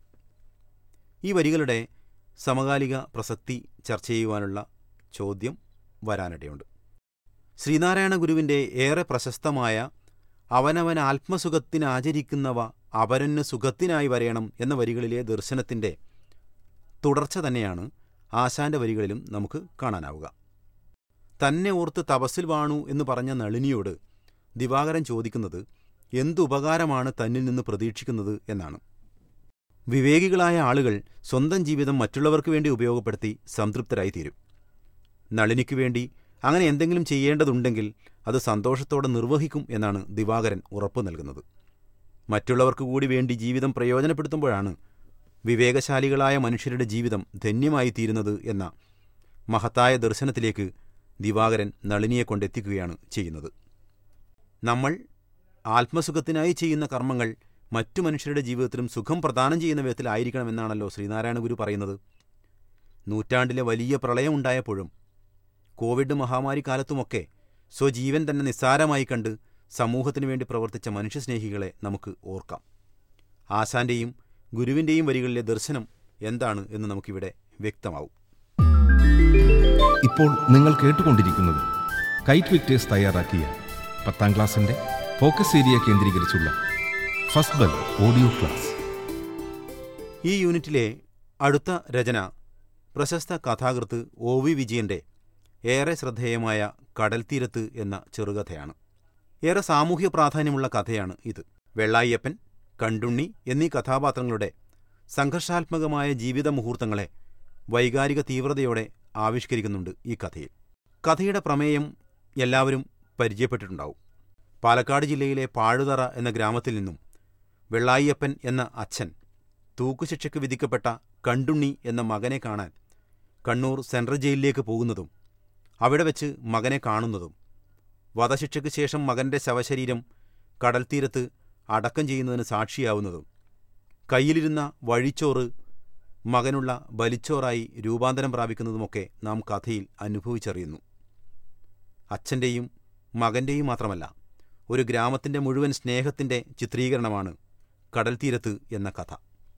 ഈ വരികളുടെ സമകാലിക പ്രസക്തി ചർച്ച ചെയ്യുവാനുള്ള ചോദ്യം വരാനിടയുണ്ട് ശ്രീനാരായണ ഗുരുവിൻ്റെ ഏറെ പ്രശസ്തമായ അവനവൻ ആത്മസുഖത്തിനാചരിക്കുന്നവ അപരന് സുഖത്തിനായി വരയണം എന്ന വരികളിലെ ദർശനത്തിൻ്റെ തുടർച്ച തന്നെയാണ് ആശാന്റെ വരികളിലും നമുക്ക് കാണാനാവുക തന്നെ ഓർത്ത് തപസ്സിൽ വാണു എന്ന് പറഞ്ഞ നളിനിയോട് ദിവാകരൻ ചോദിക്കുന്നത് എന്തുപകാരമാണ് തന്നിൽ നിന്ന് പ്രതീക്ഷിക്കുന്നത് എന്നാണ് വിവേകികളായ ആളുകൾ സ്വന്തം ജീവിതം മറ്റുള്ളവർക്ക് വേണ്ടി ഉപയോഗപ്പെടുത്തി സംതൃപ്തരായി തീരും നളിനിക്ക് വേണ്ടി അങ്ങനെ എന്തെങ്കിലും ചെയ്യേണ്ടതുണ്ടെങ്കിൽ അത് സന്തോഷത്തോടെ നിർവഹിക്കും എന്നാണ് ദിവാകരൻ ഉറപ്പു നൽകുന്നത് മറ്റുള്ളവർക്ക് കൂടി വേണ്ടി ജീവിതം പ്രയോജനപ്പെടുത്തുമ്പോഴാണ് വിവേകശാലികളായ മനുഷ്യരുടെ ജീവിതം ധന്യമായി തീരുന്നത് എന്ന മഹത്തായ ദർശനത്തിലേക്ക് ദിവാകരൻ നളിനിയെ കൊണ്ടെത്തിക്കുകയാണ് ചെയ്യുന്നത് നമ്മൾ ആത്മസുഖത്തിനായി ചെയ്യുന്ന കർമ്മങ്ങൾ മറ്റു മനുഷ്യരുടെ ജീവിതത്തിലും സുഖം പ്രദാനം ചെയ്യുന്ന വിധത്തിലായിരിക്കണമെന്നാണല്ലോ ശ്രീനാരായണ ഗുരു പറയുന്നത് നൂറ്റാണ്ടിലെ വലിയ പ്രളയമുണ്ടായപ്പോഴും കോവിഡ് മഹാമാരി കാലത്തുമൊക്കെ സ്വജീവൻ തന്നെ നിസ്സാരമായി കണ്ട് സമൂഹത്തിനു വേണ്ടി പ്രവർത്തിച്ച മനുഷ്യസ്നേഹികളെ നമുക്ക് ഓർക്കാം ആശാന്റെയും ഗുരുവിൻ്റെയും വരികളിലെ ദർശനം എന്താണ് എന്ന് നമുക്കിവിടെ വ്യക്തമാവും ഇപ്പോൾ നിങ്ങൾ കേട്ടുകൊണ്ടിരിക്കുന്നത് കൈറ്റ് വിക്ടേഴ്സ് തയ്യാറാക്കിയ പത്താം ക്ലാസ്സിന്റെ ഫോക്കസ് ഏരിയ കേന്ദ്രീകരിച്ചുള്ള ഫസ്റ്റ് ബെൽ ഓഡിയോ ക്ലാസ് ഈ യൂണിറ്റിലെ അടുത്ത രചന പ്രശസ്ത കഥാകൃത്ത് ഒ വി വിജയന്റെ ഏറെ ശ്രദ്ധേയമായ കടൽത്തീരത്ത് എന്ന ചെറുകഥയാണ് ഏറെ സാമൂഹ്യ പ്രാധാന്യമുള്ള കഥയാണ് ഇത് വെള്ളായിയപ്പൻ കണ്ടുണ്ണി എന്നീ കഥാപാത്രങ്ങളുടെ സംഘർഷാത്മകമായ ജീവിത മുഹൂർത്തങ്ങളെ വൈകാരിക തീവ്രതയോടെ ആവിഷ്കരിക്കുന്നുണ്ട് ഈ കഥയിൽ കഥയുടെ പ്രമേയം എല്ലാവരും പരിചയപ്പെട്ടിട്ടുണ്ടാവും പാലക്കാട് ജില്ലയിലെ പാഴുതറ എന്ന ഗ്രാമത്തിൽ നിന്നും വെള്ളായിയപ്പൻ എന്ന അച്ഛൻ തൂക്കുശിക്ഷയ്ക്ക് വിധിക്കപ്പെട്ട കണ്ടുണ്ണി എന്ന മകനെ കാണാൻ കണ്ണൂർ സെൻട്രൽ ജയിലിലേക്ക് പോകുന്നതും അവിടെ വെച്ച് മകനെ കാണുന്നതും വധശിക്ഷയ്ക്ക് ശേഷം മകന്റെ ശവശരീരം കടൽത്തീരത്ത് അടക്കം ചെയ്യുന്നതിന് സാക്ഷിയാവുന്നതും കയ്യിലിരുന്ന വഴിച്ചോറ് മകനുള്ള ബലിച്ചോറായി രൂപാന്തരം പ്രാപിക്കുന്നതുമൊക്കെ നാം കഥയിൽ അനുഭവിച്ചറിയുന്നു അച്ഛൻ്റെയും മകൻ്റെയും മാത്രമല്ല ഒരു ഗ്രാമത്തിൻ്റെ മുഴുവൻ സ്നേഹത്തിൻ്റെ ചിത്രീകരണമാണ് കടൽത്തീരത്ത് എന്ന കഥ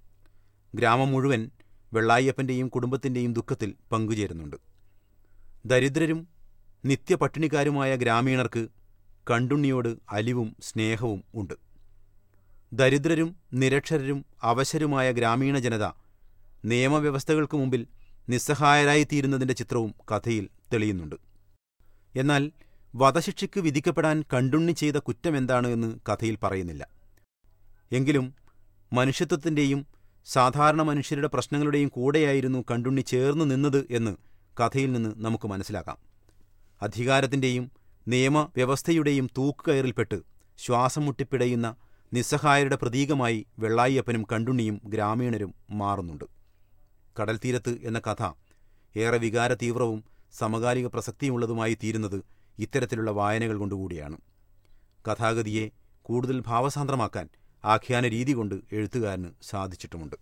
ഗ്രാമം മുഴുവൻ വെള്ളായപ്പൻ്റെയും കുടുംബത്തിൻ്റെയും ദുഃഖത്തിൽ പങ്കുചേരുന്നുണ്ട് ദരിദ്രരും നിത്യപട്ടിണിക്കാരുമായ ഗ്രാമീണർക്ക് കണ്ടുണ്ണിയോട് അലിവും സ്നേഹവും ഉണ്ട് ദരിദ്രരും നിരക്ഷരരും അവശരുമായ ഗ്രാമീണ ജനത നിയമവ്യവസ്ഥകൾക്ക് മുമ്പിൽ നിസ്സഹായരായിത്തീരുന്നതിൻ്റെ ചിത്രവും കഥയിൽ തെളിയുന്നുണ്ട് എന്നാൽ വധശിക്ഷയ്ക്ക് വിധിക്കപ്പെടാൻ കണ്ടുണ്ണി ചെയ്ത കുറ്റമെന്താണ് എന്ന് കഥയിൽ പറയുന്നില്ല എങ്കിലും മനുഷ്യത്വത്തിൻ്റെയും സാധാരണ മനുഷ്യരുടെ പ്രശ്നങ്ങളുടെയും കൂടെയായിരുന്നു കണ്ടുണ്ണി ചേർന്നു നിന്നത് എന്ന് കഥയിൽ നിന്ന് നമുക്ക് മനസ്സിലാക്കാം അധികാരത്തിൻ്റെയും നിയമവ്യവസ്ഥയുടെയും തൂക്കുകയറിൽപ്പെട്ട് ശ്വാസം മുട്ടിപ്പിടയുന്ന നിസ്സഹായരുടെ പ്രതീകമായി വെള്ളായിയപ്പനും കണ്ടുണ്ണിയും ഗ്രാമീണരും മാറുന്നുണ്ട് കടൽത്തീരത്ത് എന്ന കഥ ഏറെ വികാര തീവ്രവും സമകാലിക പ്രസക്തിയുള്ളതുമായി തീരുന്നത് ഇത്തരത്തിലുള്ള വായനകൾ കൊണ്ടുകൂടിയാണ് കഥാഗതിയെ കൂടുതൽ ഭാവസാന്ദ്രമാക്കാൻ ആഖ്യാന രീതി കൊണ്ട് എഴുത്തുകാരന് സാധിച്ചിട്ടുമുണ്ട്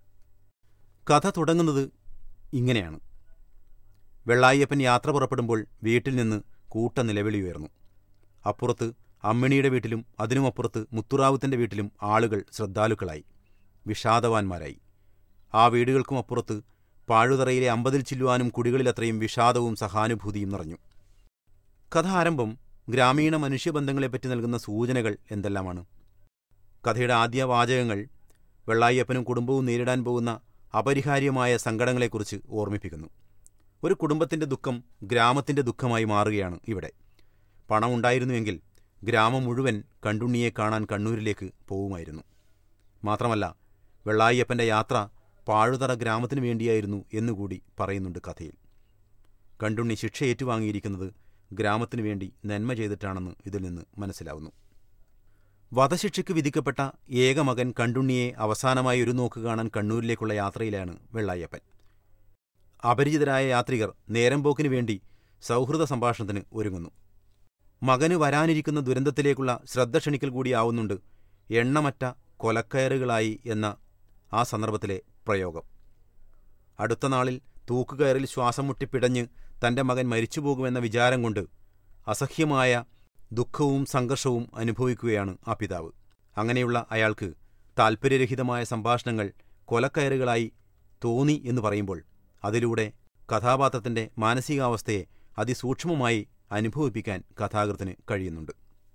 കഥ തുടങ്ങുന്നത് ഇങ്ങനെയാണ് വെള്ളായപ്പൻ യാത്ര പുറപ്പെടുമ്പോൾ വീട്ടിൽ നിന്ന് കൂട്ട നിലവിളി ഉയർന്നു അപ്പുറത്ത് അമ്മിണിയുടെ വീട്ടിലും അതിനുമപ്പുറത്ത് മുത്തുറാവുത്തൻ്റെ വീട്ടിലും ആളുകൾ ശ്രദ്ധാലുക്കളായി വിഷാദവാന്മാരായി ആ വീടുകൾക്കും അപ്പുറത്ത് പാഴുതറയിലെ അമ്പതിൽ ചില്ലുവാനും കുടികളിലത്രയും വിഷാദവും സഹാനുഭൂതിയും നിറഞ്ഞു കഥ ആരംഭം ഗ്രാമീണ മനുഷ്യബന്ധങ്ങളെപ്പറ്റി നൽകുന്ന സൂചനകൾ എന്തെല്ലാമാണ് കഥയുടെ ആദ്യ വാചകങ്ങൾ വെള്ളായിയപ്പനും കുടുംബവും നേരിടാൻ പോകുന്ന അപരിഹാര്യമായ സങ്കടങ്ങളെക്കുറിച്ച് ഓർമ്മിപ്പിക്കുന്നു ഒരു കുടുംബത്തിൻ്റെ ദുഃഖം ഗ്രാമത്തിൻ്റെ ദുഃഖമായി മാറുകയാണ് ഇവിടെ പണമുണ്ടായിരുന്നുവെങ്കിൽ ഗ്രാമം മുഴുവൻ കണ്ടുണ്ണിയെ കാണാൻ കണ്ണൂരിലേക്ക് പോവുമായിരുന്നു മാത്രമല്ല വെള്ളായിയപ്പൻ്റെ യാത്ര പാഴുതറ ഗ്രാമത്തിനു വേണ്ടിയായിരുന്നു എന്നുകൂടി പറയുന്നുണ്ട് കഥയിൽ കണ്ടുണ്ണി ശിക്ഷ ഏറ്റുവാങ്ങിയിരിക്കുന്നത് ഗ്രാമത്തിനു വേണ്ടി നന്മ ചെയ്തിട്ടാണെന്ന് ഇതിൽ നിന്ന് മനസ്സിലാവുന്നു വധശിക്ഷയ്ക്ക് വിധിക്കപ്പെട്ട ഏക മകൻ കണ്ടുണ്ണിയെ അവസാനമായി ഒരു നോക്ക് കാണാൻ കണ്ണൂരിലേക്കുള്ള യാത്രയിലാണ് വെള്ളായപ്പൻ അപരിചിതരായ യാത്രികർ നേരം പോക്കിനു വേണ്ടി സൗഹൃദ സംഭാഷണത്തിന് ഒരുങ്ങുന്നു മകന് വരാനിരിക്കുന്ന ദുരന്തത്തിലേക്കുള്ള ശ്രദ്ധ ക്ഷണിക്കൽ കൂടിയാവുന്നുണ്ട് എണ്ണമറ്റ കൊലക്കയറുകളായി എന്ന ആ സന്ദർഭത്തിലെ പ്രയോഗം അടുത്ത നാളിൽ തൂക്കുകയറിൽ ശ്വാസം മുട്ടി പിടഞ്ഞ് തന്റെ മകൻ മരിച്ചുപോകുമെന്ന വിചാരം കൊണ്ട് അസഹ്യമായ ദുഃഖവും സംഘർഷവും അനുഭവിക്കുകയാണ് ആ പിതാവ് അങ്ങനെയുള്ള അയാൾക്ക് താൽപ്പര്യരഹിതമായ സംഭാഷണങ്ങൾ കൊലക്കയറുകളായി തോന്നി എന്ന് പറയുമ്പോൾ അതിലൂടെ കഥാപാത്രത്തിന്റെ മാനസികാവസ്ഥയെ അതിസൂക്ഷ്മമായി അനുഭവിപ്പിക്കാൻ കഥാകൃത്തിന് കഴിയുന്നുണ്ട്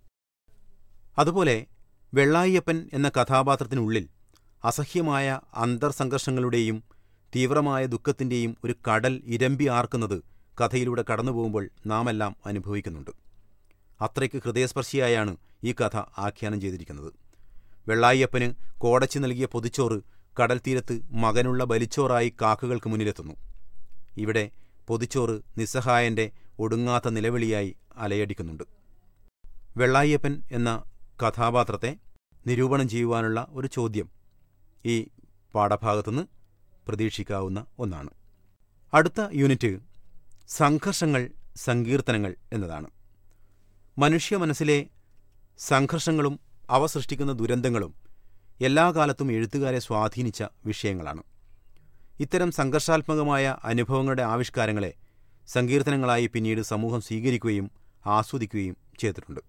അതുപോലെ വെള്ളായിയപ്പൻ എന്ന കഥാപാത്രത്തിനുള്ളിൽ അസഹ്യമായ അന്തർസംഘർഷങ്ങളുടെയും തീവ്രമായ ദുഃഖത്തിന്റെയും ഒരു കടൽ ഇരമ്പി ആർക്കുന്നത് കഥയിലൂടെ കടന്നുപോകുമ്പോൾ നാമെല്ലാം അനുഭവിക്കുന്നുണ്ട് അത്രയ്ക്ക് ഹൃദയസ്പർശിയായാണ് ഈ കഥ ആഖ്യാനം ചെയ്തിരിക്കുന്നത് വെള്ളായിയപ്പന് കോടച്ചി നൽകിയ പൊതിച്ചോറ് കടൽ തീരത്ത് മകനുള്ള ബലിച്ചോറായി കാക്കകൾക്ക് മുന്നിലെത്തുന്നു ഇവിടെ പൊതിച്ചോറ് നിസ്സഹായന്റെ ഒടുങ്ങാത്ത നിലവിളിയായി അലയടിക്കുന്നുണ്ട് വെള്ളായിയപ്പൻ എന്ന കഥാപാത്രത്തെ നിരൂപണം ചെയ്യുവാനുള്ള ഒരു ചോദ്യം ഈ പാഠഭാഗത്തുനിന്ന് പ്രതീക്ഷിക്കാവുന്ന ഒന്നാണ് അടുത്ത യൂണിറ്റ് സംഘർഷങ്ങൾ സങ്കീർത്തനങ്ങൾ എന്നതാണ് മനുഷ്യ മനസ്സിലെ സംഘർഷങ്ങളും അവ സൃഷ്ടിക്കുന്ന ദുരന്തങ്ങളും എല്ലാ കാലത്തും എഴുത്തുകാരെ സ്വാധീനിച്ച വിഷയങ്ങളാണ് ഇത്തരം സംഘർഷാത്മകമായ അനുഭവങ്ങളുടെ ആവിഷ്കാരങ്ങളെ സങ്കീർത്തനങ്ങളായി പിന്നീട് സമൂഹം സ്വീകരിക്കുകയും ആസ്വദിക്കുകയും ചെയ്തിട്ടുണ്ട്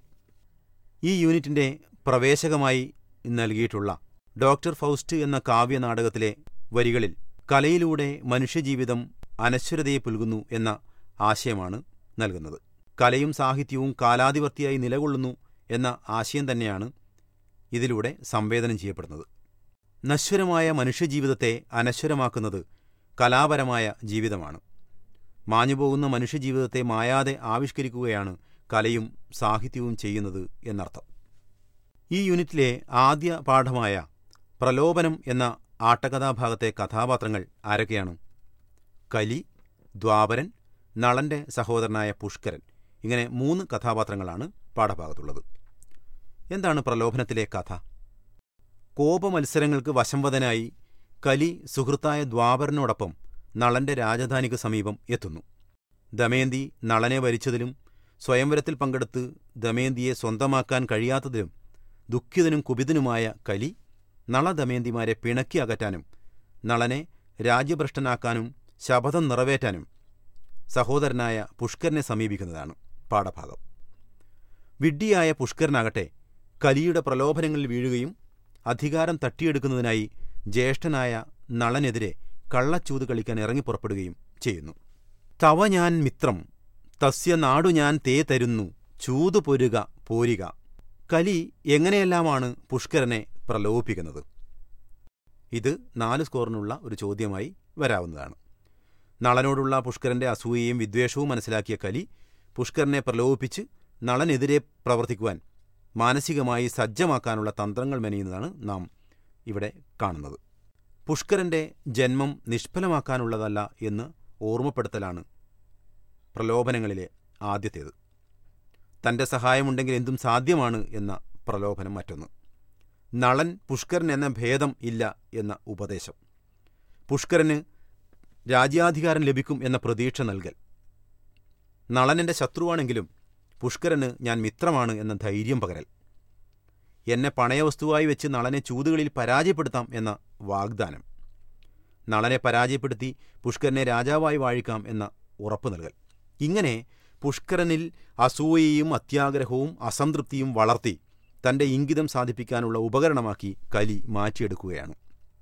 ഈ യൂണിറ്റിന്റെ പ്രവേശകമായി നൽകിയിട്ടുള്ള ഡോക്ടർ ഫൗസ്റ്റ് എന്ന കാവ്യനാടകത്തിലെ വരികളിൽ കലയിലൂടെ മനുഷ്യജീവിതം അനശ്വരതയെ പുൽകുന്നു എന്ന ആശയമാണ് നൽകുന്നത് കലയും സാഹിത്യവും കാലാധിപത്യമായി നിലകൊള്ളുന്നു എന്ന ആശയം തന്നെയാണ് ഇതിലൂടെ സംവേദനം ചെയ്യപ്പെടുന്നത് നശ്വരമായ മനുഷ്യജീവിതത്തെ അനശ്വരമാക്കുന്നത് കലാപരമായ ജീവിതമാണ് മാഞ്ഞുപോകുന്ന മനുഷ്യജീവിതത്തെ മായാതെ ആവിഷ്കരിക്കുകയാണ് കലയും സാഹിത്യവും ചെയ്യുന്നത് എന്നർത്ഥം ഈ യൂണിറ്റിലെ ആദ്യ പാഠമായ പ്രലോഭനം എന്ന ആട്ടകഥാഭാഗത്തെ കഥാപാത്രങ്ങൾ ആരൊക്കെയാണ് കലി ദ്വാപരൻ നളന്റെ സഹോദരനായ പുഷ്കരൻ ഇങ്ങനെ മൂന്ന് കഥാപാത്രങ്ങളാണ് പാഠഭാഗത്തുള്ളത് എന്താണ് പ്രലോഭനത്തിലെ കഥ കോപമത്സരങ്ങൾക്ക് വശംവദനായി കലി സുഹൃത്തായ ദ്വാപരനോടൊപ്പം നളന്റെ രാജധാനിക്ക് സമീപം എത്തുന്നു ദമയന്തി നളനെ വരിച്ചതിലും സ്വയംവരത്തിൽ പങ്കെടുത്ത് ദമയന്തിയെ സ്വന്തമാക്കാൻ കഴിയാത്തതിലും ദുഃഖിതനും കുപിതനുമായ കലി നളദമയന്തിമാരെ പിണക്കി അകറ്റാനും നളനെ രാജ്യഭ്രഷ്ടനാക്കാനും ശപഥം നിറവേറ്റാനും സഹോദരനായ പുഷ്കരനെ സമീപിക്കുന്നതാണ് പാഠഭാഗം വിഡ്ഢിയായ പുഷ്കരനാകട്ടെ കലിയുടെ പ്രലോഭനങ്ങളിൽ വീഴുകയും അധികാരം തട്ടിയെടുക്കുന്നതിനായി ജ്യേഷ്ഠനായ നളനെതിരെ കള്ളച്ചൂത് കളിക്കാൻ ഇറങ്ങിപ്പുറപ്പെടുകയും ചെയ്യുന്നു തവ ഞാൻ മിത്രം തസ്യ നാടു ഞാൻ തേ തരുന്നു ചൂതു പൊരുക പോരിക കലി എങ്ങനെയെല്ലാമാണ് പുഷ്കരനെ പ്രലോഭിപ്പിക്കുന്നത് ഇത് നാല് സ്കോറിനുള്ള ഒരു ചോദ്യമായി വരാവുന്നതാണ് നളനോടുള്ള പുഷ്കരന്റെ അസൂയയും വിദ്വേഷവും മനസ്സിലാക്കിയ കലി പുഷ്കരനെ പ്രലോഭിപ്പിച്ച് നളനെതിരെ പ്രവർത്തിക്കുവാൻ മാനസികമായി സജ്ജമാക്കാനുള്ള തന്ത്രങ്ങൾ മെനയുന്നതാണ് നാം ഇവിടെ കാണുന്നത് പുഷ്കരന്റെ ജന്മം നിഷ്ഫലമാക്കാനുള്ളതല്ല എന്ന് ഓർമ്മപ്പെടുത്തലാണ് പ്രലോഭനങ്ങളിലെ ആദ്യത്തേത് തന്റെ സഹായമുണ്ടെങ്കിൽ എന്തും സാധ്യമാണ് എന്ന പ്രലോഭനം മറ്റൊന്ന് നളൻ പുഷ്കരൻ എന്ന ഭേദം ഇല്ല എന്ന ഉപദേശം പുഷ്കരന് രാജ്യാധികാരം ലഭിക്കും എന്ന പ്രതീക്ഷ നൽകൽ നളനെന്റെ ശത്രുവാണെങ്കിലും പുഷ്കരന് ഞാൻ മിത്രമാണ് എന്ന ധൈര്യം പകരൽ എന്നെ പണയവസ്തുവായി വെച്ച് നളനെ ചൂതുകളിൽ പരാജയപ്പെടുത്താം എന്ന വാഗ്ദാനം നളനെ പരാജയപ്പെടുത്തി പുഷ്കരനെ രാജാവായി വാഴിക്കാം എന്ന ഉറപ്പ് നൽകൽ ഇങ്ങനെ പുഷ്കരനിൽ അസൂയയും അത്യാഗ്രഹവും അസംതൃപ്തിയും വളർത്തി തന്റെ ഇംഗിതം സാധിപ്പിക്കാനുള്ള ഉപകരണമാക്കി കലി മാറ്റിയെടുക്കുകയാണ്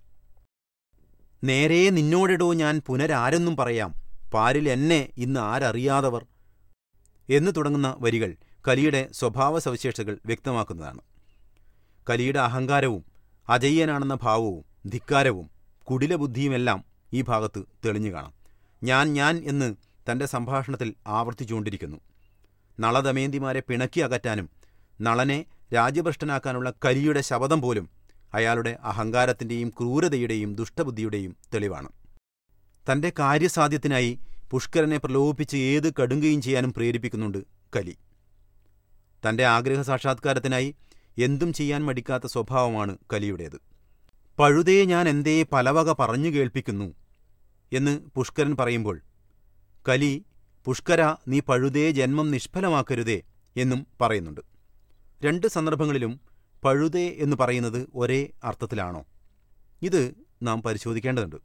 നേരെ നിന്നോടിടോ ഞാൻ പുനരാരെന്നും പറയാം പാരിൽ എന്നെ ഇന്ന് ആരറിയാതവർ എന്നു തുടങ്ങുന്ന വരികൾ കലിയുടെ സ്വഭാവ സവിശേഷതകൾ വ്യക്തമാക്കുന്നതാണ് കലിയുടെ അഹങ്കാരവും അജയ്യനാണെന്ന ഭാവവും ധിക്കാരവും കുടിലബുദ്ധിയുമെല്ലാം ഈ ഭാഗത്ത് തെളിഞ്ഞു കാണാം ഞാൻ ഞാൻ എന്ന് തൻ്റെ സംഭാഷണത്തിൽ ആവർത്തിച്ചുകൊണ്ടിരിക്കുന്നു നളദമയന്തിമാരെ പിണക്കി അകറ്റാനും നളനെ രാജ്യഭ്രഷ്ടനാക്കാനുള്ള കലിയുടെ ശപഥം പോലും അയാളുടെ അഹങ്കാരത്തിൻ്റെയും ക്രൂരതയുടെയും ദുഷ്ടബുദ്ധിയുടെയും തെളിവാണ് തൻ്റെ കാര്യസാധ്യത്തിനായി പുഷ്കരനെ പ്രലോഭിപ്പിച്ച് ഏത് കടുങ്കയും ചെയ്യാനും പ്രേരിപ്പിക്കുന്നുണ്ട് കലി തൻ്റെ ആഗ്രഹ സാക്ഷാത്കാരത്തിനായി എന്തും ചെയ്യാൻ മടിക്കാത്ത സ്വഭാവമാണ് കലിയുടേത് പഴുതേ ഞാൻ എന്തേ പലവക പറഞ്ഞു കേൾപ്പിക്കുന്നു എന്ന് പുഷ്കരൻ പറയുമ്പോൾ കലി പുഷ്കര നീ പഴുതേ ജന്മം നിഷ്ഫലമാക്കരുതേ എന്നും പറയുന്നുണ്ട് രണ്ട് സന്ദർഭങ്ങളിലും പഴുതേ എന്ന് പറയുന്നത് ഒരേ അർത്ഥത്തിലാണോ ഇത് നാം പരിശോധിക്കേണ്ടതുണ്ട്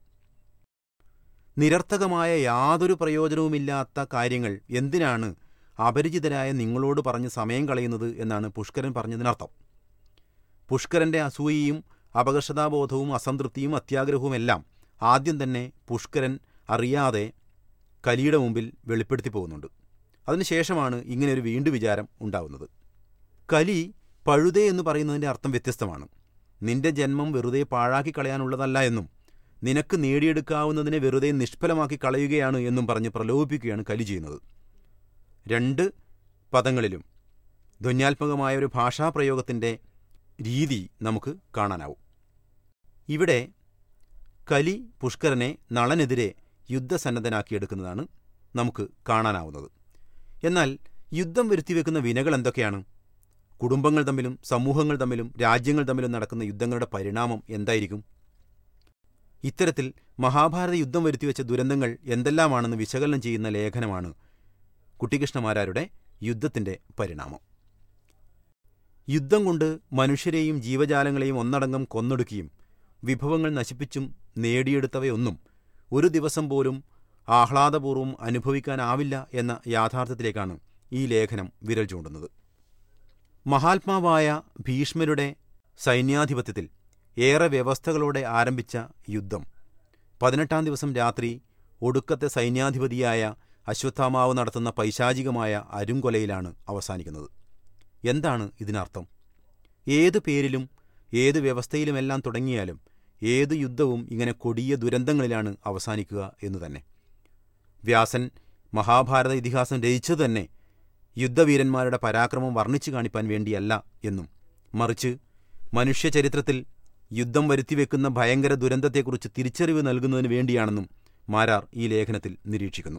നിരർത്ഥകമായ യാതൊരു പ്രയോജനവുമില്ലാത്ത കാര്യങ്ങൾ എന്തിനാണ് അപരിചിതരായ നിങ്ങളോട് പറഞ്ഞ് സമയം കളയുന്നത് എന്നാണ് പുഷ്കരൻ പറഞ്ഞതിനർത്ഥം പുഷ്കരന്റെ അസൂയയും അപകർഷതാബോധവും അസംതൃപ്തിയും അത്യാഗ്രഹവുമെല്ലാം ആദ്യം തന്നെ പുഷ്കരൻ അറിയാതെ കലിയുടെ മുമ്പിൽ വെളിപ്പെടുത്തി പോകുന്നുണ്ട് അതിനുശേഷമാണ് ഇങ്ങനെ ഒരു വീണ്ടു വിചാരം ഉണ്ടാവുന്നത് കലി പഴുതേ എന്ന് പറയുന്നതിൻ്റെ അർത്ഥം വ്യത്യസ്തമാണ് നിന്റെ ജന്മം വെറുതെ പാഴാക്കി കളയാനുള്ളതല്ല എന്നും നിനക്ക് നേടിയെടുക്കാവുന്നതിനെ വെറുതെ നിഷ്ഫലമാക്കി കളയുകയാണ് എന്നും പറഞ്ഞ് പ്രലോഭിപ്പിക്കുകയാണ് കലി ചെയ്യുന്നത് രണ്ട് പദങ്ങളിലും ധ്വന്യാത്മകമായ ഒരു ഭാഷാപ്രയോഗത്തിൻ്റെ രീതി നമുക്ക് കാണാനാവും ഇവിടെ കലി പുഷ്കരനെ നളനെതിരെ യുദ്ധസന്നദ്ധനാക്കിയെടുക്കുന്നതാണ് നമുക്ക് കാണാനാവുന്നത് എന്നാൽ യുദ്ധം വരുത്തിവെക്കുന്ന വിനകൾ എന്തൊക്കെയാണ് കുടുംബങ്ങൾ തമ്മിലും സമൂഹങ്ങൾ തമ്മിലും രാജ്യങ്ങൾ തമ്മിലും നടക്കുന്ന യുദ്ധങ്ങളുടെ പരിണാമം എന്തായിരിക്കും ഇത്തരത്തിൽ മഹാഭാരത യുദ്ധം വരുത്തിവെച്ച ദുരന്തങ്ങൾ എന്തെല്ലാമാണെന്ന് വിശകലനം ചെയ്യുന്ന ലേഖനമാണ് കുട്ടികൃഷ്ണമാരാരുടെ യുദ്ധത്തിൻ്റെ പരിണാമം യുദ്ധം കൊണ്ട് മനുഷ്യരെയും ജീവജാലങ്ങളെയും ഒന്നടങ്കം കൊന്നൊടുക്കിയും വിഭവങ്ങൾ നശിപ്പിച്ചും നേടിയെടുത്തവയൊന്നും ഒരു ദിവസം പോലും ആഹ്ലാദപൂർവ്വം അനുഭവിക്കാനാവില്ല എന്ന യാഥാർത്ഥ്യത്തിലേക്കാണ് ഈ ലേഖനം വിരൽ ചൂണ്ടുന്നത് മഹാത്മാവായ ഭീഷ്മരുടെ സൈന്യാധിപത്യത്തിൽ ഏറെ വ്യവസ്ഥകളോടെ ആരംഭിച്ച യുദ്ധം പതിനെട്ടാം ദിവസം രാത്രി ഒടുക്കത്തെ സൈന്യാധിപതിയായ അശ്വത്ഥാമാവ് നടത്തുന്ന പൈശാചികമായ അരുംകൊലയിലാണ് അവസാനിക്കുന്നത് എന്താണ് ഇതിനർത്ഥം ഏത് പേരിലും ഏത് വ്യവസ്ഥയിലുമെല്ലാം തുടങ്ങിയാലും ഏത് യുദ്ധവും ഇങ്ങനെ കൊടിയ ദുരന്തങ്ങളിലാണ് അവസാനിക്കുക എന്നു തന്നെ വ്യാസൻ മഹാഭാരത ഇതിഹാസം രചിച്ചത് തന്നെ യുദ്ധവീരന്മാരുടെ പരാക്രമം വർണ്ണിച്ചു കാണിപ്പാൻ വേണ്ടിയല്ല എന്നും മറിച്ച് മനുഷ്യചരിത്രത്തിൽ യുദ്ധം വരുത്തിവെക്കുന്ന ഭയങ്കര ദുരന്തത്തെക്കുറിച്ച് തിരിച്ചറിവ് നൽകുന്നതിന് വേണ്ടിയാണെന്നും മാരാർ ഈ ലേഖനത്തിൽ നിരീക്ഷിക്കുന്നു